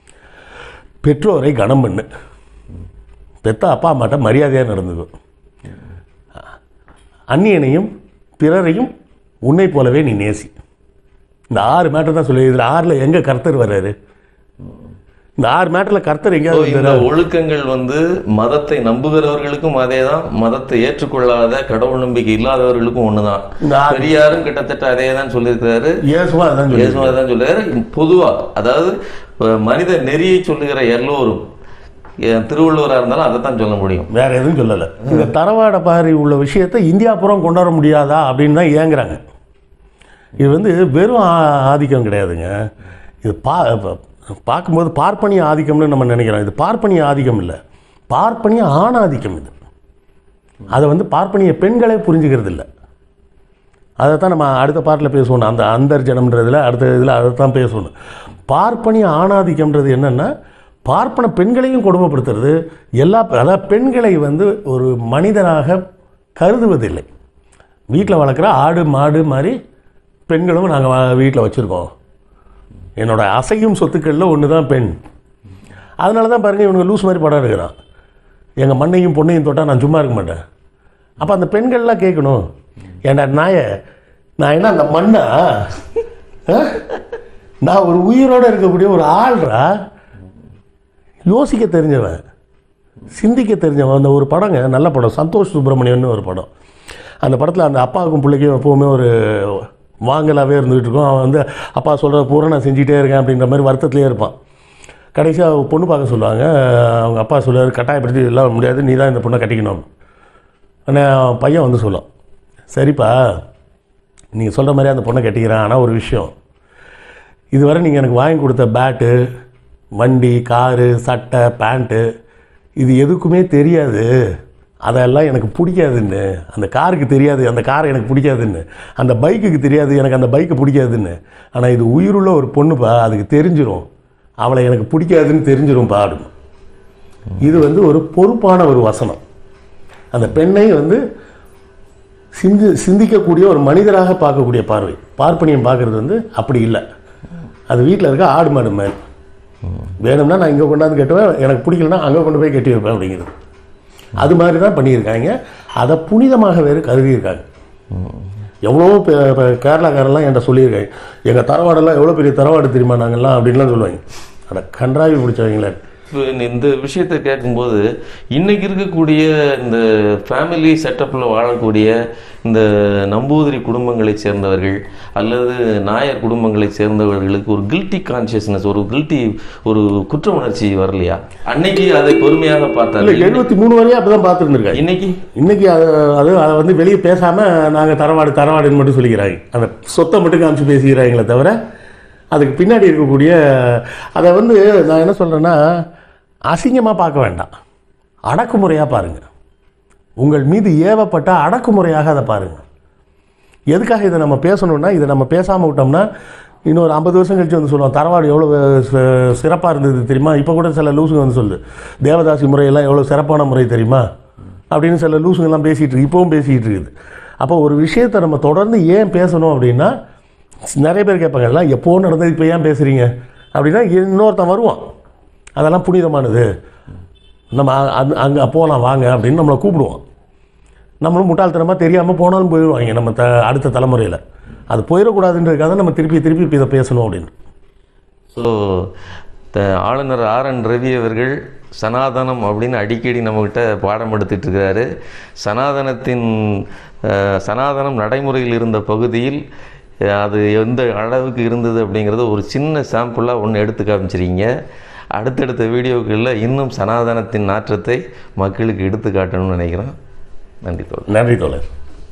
பெற்றோரை கனம் பண்ணு பெத்த அப்பா அம்மாட்ட மரியாதையாக நடந்துக்கோ அந்நியனையும் பிறரையும் உன்னை போலவே நீ நேசி இந்த ஆறு மேட்டர் தான் சொல்லி இதில் ஆறில் எங்கே கர்த்தர் வர்றாரு இந்த ஆறு மேட்டரில் கர்த்தர் So, எங்கேயாவது இந்த வர்றாரு? ஒழுக்கங்கள் வந்து மதத்தை நம்புகிறவர்களுக்கும் அதேதான் மதத்தை ஏற்றுக்கொள்ளாத கடவுள் நம்பிக்கை இல்லாதவர்களுக்கும் ஒண்ணுதான் இந்த ஆறு- பெரியாரும் கிட்டத்தட்ட அதே தான் சொல்லியிருக்கிறாரு இயேசுவா அதான் சொல்லி இயேசுவா தான் சொல்லுறாரு பொதுவா அதாவது இப்ப மனித நெறியை சொல்லுகிற எல்லோரும் என் திருவள்ளுவரா இருந்தாலும் அதை தான் சொல்ல முடியும் வேற எதுவும் சொல்லலை இந்த தரவாட பாரி உள்ள விஷயத்தை இந்தியா புறம் கொண்டு வர முடியாதா அப்படின்னு தான் ஏங்குறாங்க இது வந்து வெறும் ஆ- ஆதிக்கம் கிடையாதுங்க இது பா ப- பார்க்கும்போது பார்ப்பனிய ஆதிக்கம்னு நம்ம நினைக்கிறோம் இது பார்ப்பனிய ஆதிக்கம் இல்லை பார்ப்பனிய ஆணாதிக்கம் இது அதை வந்து பார்ப்பனிய பெண்களே புரிஞ்சுக்கிறது இல்லை அதை தான் நம்ம அடுத்த பாட்டில் பேசுவோம் அந்த அந்தர்ஜனம்ன்றதுல அடுத்த இதில் அதை தான் பேசணும் பார்ப்பனிய ஆணாதிக்கம்ன்றது என்னென்னா பார்ப்பன பெண்களையும் கொடுமைப்படுத்துறது எல்லா அதாவது பெண்களை வந்து ஒரு மனிதனாக கருதுவதில்லை வீட்டில் வளர்க்குற ஆடு மாடு மாதிரி பெண்களும் நாங்கள் வீட்டில் வச்சுருக்கோம் என்னோட அசையும் சொத்துக்களில் ஒன்று தான் பெண் அதனால தான் பாருங்கள் இவனுங்க லூஸ் மாதிரி படம் எடுக்கிறான் எங்கள் மண்ணையும் பொண்ணையும் தொட்டால் நான் சும்மா இருக்க மாட்டேன் அப்போ அந்த பெண்கள்லாம் கேட்கணும் ஏன்டா நாய நான் என்ன அந்த மண்ணா ஆ? நான் ஒரு உயிரோடு இருக்கக்கூடிய ஒரு ஆள்ரா யோசிக்க தெரிஞ்சவன் சிந்திக்க தெரிஞ்சவன் அந்த ஒரு படங்க நல்ல படம் சந்தோஷ் சுப்பிரமணியன்னு ஒரு படம் அந்த படத்தில் அந்த அப்பாவுக்கும் பிள்ளைக்கும் எப்போவுமே ஒரு வாங்கலாகவே இருந்துகிட்டு இருக்கும் அவன் வந்து அப்பா சொல்கிற பூரா நான் செஞ்சுட்டே இருக்கேன் அப்படின்ற மாதிரி வருத்தத்திலே இருப்பான் கடைசியாக பொண்ணு பார்க்க சொல்லுவாங்க அவங்க அப்பா சொல்லுவார் கட்டாயப்படுத்தி எல்லாம் முடியாது நீ தான் இந்த பொண்ணை கட்டிக்கணும் ஆனால் பையன் வந்து சொல்லும் சரிப்பா நீங்கள் சொல்கிற மாதிரி அந்த பொண்ணை கட்டிக்கிறேன் ஆனால் ஒரு விஷயம் இதுவரை நீங்கள் எனக்கு வாங்கி கொடுத்த பேட்டு வண்டி காரு சட்டை பேண்ட்டு இது எதுக்குமே தெரியாது அதெல்லாம் எனக்கு பிடிக்காதுன்னு அந்த காருக்கு தெரியாது அந்த காரை எனக்கு பிடிக்காதுன்னு அந்த பைக்குக்கு தெரியாது எனக்கு அந்த பைக்கு பிடிக்காதுன்னு ஆனால் இது உயிருள்ள ஒரு பொண்ணுப்பா அதுக்கு தெரிஞ்சிரும் அவளை எனக்கு பிடிக்காதுன்னு தெரிஞ்சிரும் பாடும் இது வந்து ஒரு பொறுப்பான ஒரு வசனம் அந்த பெண்ணை வந்து சிந்தி சிந்திக்கக்கூடிய ஒரு மனிதராக பார்க்கக்கூடிய பார்வை பார்ப்பனியம் பார்க்கறது வந்து அப்படி இல்லை அது வீட்டில் இருக்க ஆடு மாடு மாதிரி வேணும்னா நான் இங்கே கொண்டாந்து கட்டுவேன் எனக்கு பிடிக்கலன்னா அங்கே கொண்டு போய் கட்டி வைப்பேன் அப்படிங்கிறது அது மாதிரி தான் பண்ணியிருக்காங்க அதை புனிதமாக வேறு கருதியிருக்காங்க எவ்வளோ பே- பே- கேரளாக்காரெல்லாம் என்கிட்ட சொல்லியிருக்காங்க எங்கள் தரவாடெல்லாம் எவ்வளோ பெரிய தரவாடு தெரியுமா நாங்கள்லாம் அப்படின்லாம் சொல்லுவாங்க அட கன்றாவி பிடிச்சவங்களே இப்போ இந்த- இந்த விஷயத்தை கேட்கும்போது இன்னைக்கு இருக்கக்கூடிய இந்த ஃபேமிலி செட்டப்பில் வாழக்கூடிய இந்த நம்பூதிரி குடும்பங்களைச் சேர்ந்தவர்கள் அல்லது நாயர் குடும்பங்களைச் சேர்ந்தவர்களுக்கு ஒரு கில்ட்டி கான்சியஸ்னஸ் ஒரு கில்ட்டி ஒரு குற்ற உணர்ச்சி வரலையா அன்னைக்கு அதை பொறுமையாக இல்லை பார்த்தாங்க எழுபத்தி மூணு வரையும் அப்படி தான் பார்த்துருந்துருக்காங்க இன்னைக்கு இன்னைக்கு அது அது அதை வந்து வெளியே பேசாமல் நாங்கள் தரவாடு தரவாடுன்னு மட்டும் சொல்லிக்கிறாங்க அந்த சொத்தை மட்டும் காமிச்சு பேசிக்கிறாங்களே தவிர அதுக்கு பின்னாடி இருக்கக்கூடிய அதை வந்து நான் என்ன சொல்கிறேன்னா அசிங்கமாக பார்க்க வேண்டாம் அடக்குமுறையாக பாருங்கள் உங்கள் மீது ஏவப்பட்ட அடக்குமுறையாக அதை பாருங்கள் எதுக்காக இதை நம்ம பேசணும்னா இதை நம்ம பேசாமல் விட்டோம்னா இன்னொரு ஐம்பது வருஷம் கழிச்சு வந்து சொல்லுவோம் தரவாடு எவ்வளோ சிறப்பாக இருந்தது தெரியுமா இப்போ கூட சில லூசுங்க வந்து சொல்லுது தேவதாசி முறையெல்லாம் எவ்வளோ சிறப்பான முறை தெரியுமா அப்படின்னு சில லூசுங்கெல்லாம் பேசிகிட்டு இருக்கு இப்போவும் பேசிகிட்டு இருக்குது அப்போ ஒரு விஷயத்தை நம்ம தொடர்ந்து ஏன் பேசணும் அப்படின்னா நிறைய பேர் கேட்பாங்க எல்லாம் எப்போ நடந்தது இப்போ ஏன் பேசுகிறீங்க அப்படின்னா இன்னொருத்தன் வருவான் அதெல்லாம் புனிதமானது நம்ம அங்கே அங்கே போகலாம் வாங்க அப்படின்னு நம்மளை கூப்பிடுவோம் நம்மளும் முட்டாள்தனமாக தெரியாமல் போனாலும் போயிடுவாங்க நம்ம த அடுத்த தலைமுறையில் அது போயிடக்கூடாதுன்றதுக்காக நம்ம திருப்பி திருப்பி இப்போ இதை பேசணும் அப்படின்னு ஸோ ஆளுநர் ஆர் என் ரவி அவர்கள் சனாதனம் அப்படின்னு அடிக்கடி நம்மக்கிட்ட பாடம் எடுத்துட்டு இருக்கிறாரு சனாதனத்தின் அஹ், சனாதனம் நடைமுறையில் இருந்த பகுதியில் அஹ், அது எந்த அளவுக்கு இருந்தது அப்படிங்கிறத ஒரு சின்ன சாம்பிளாக ஒன்று எடுத்து காமிச்சிருக்கீங்க அடுத்தடுத்த வீடியோக்களில் இன்னும் சனாதனத்தின் நாற்றத்தை மக்களுக்கு எடுத்து காட்டணும்னு நினைக்கிறேன் நன்றி தோழர் நன்றி தோழர்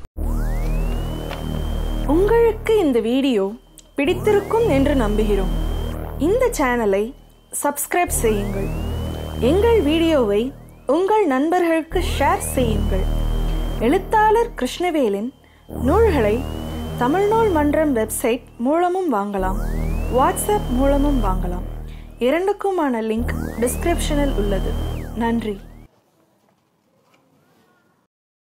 உங்களுக்கு இந்த வீடியோ பிடித்திருக்கும் என்று நம்புகிறோம் இந்த சேனலை சப்ஸ்கிரைப் செய்யுங்கள் எங்கள் வீடியோவை உங்கள் நண்பர்களுக்கு ஷேர் செய்யுங்கள் எழுத்தாளர் கிருஷ்ணவேலின் நூல்களை தமிழ்நூல் மன்றம் வெப்சைட் மூலமும் வாங்கலாம் வாட்ஸ்அப் மூலமும் வாங்கலாம் இரண்டுக்குமான லிங்க் டிஸ்கிரிப்ஷனில் உள்ளது நன்றி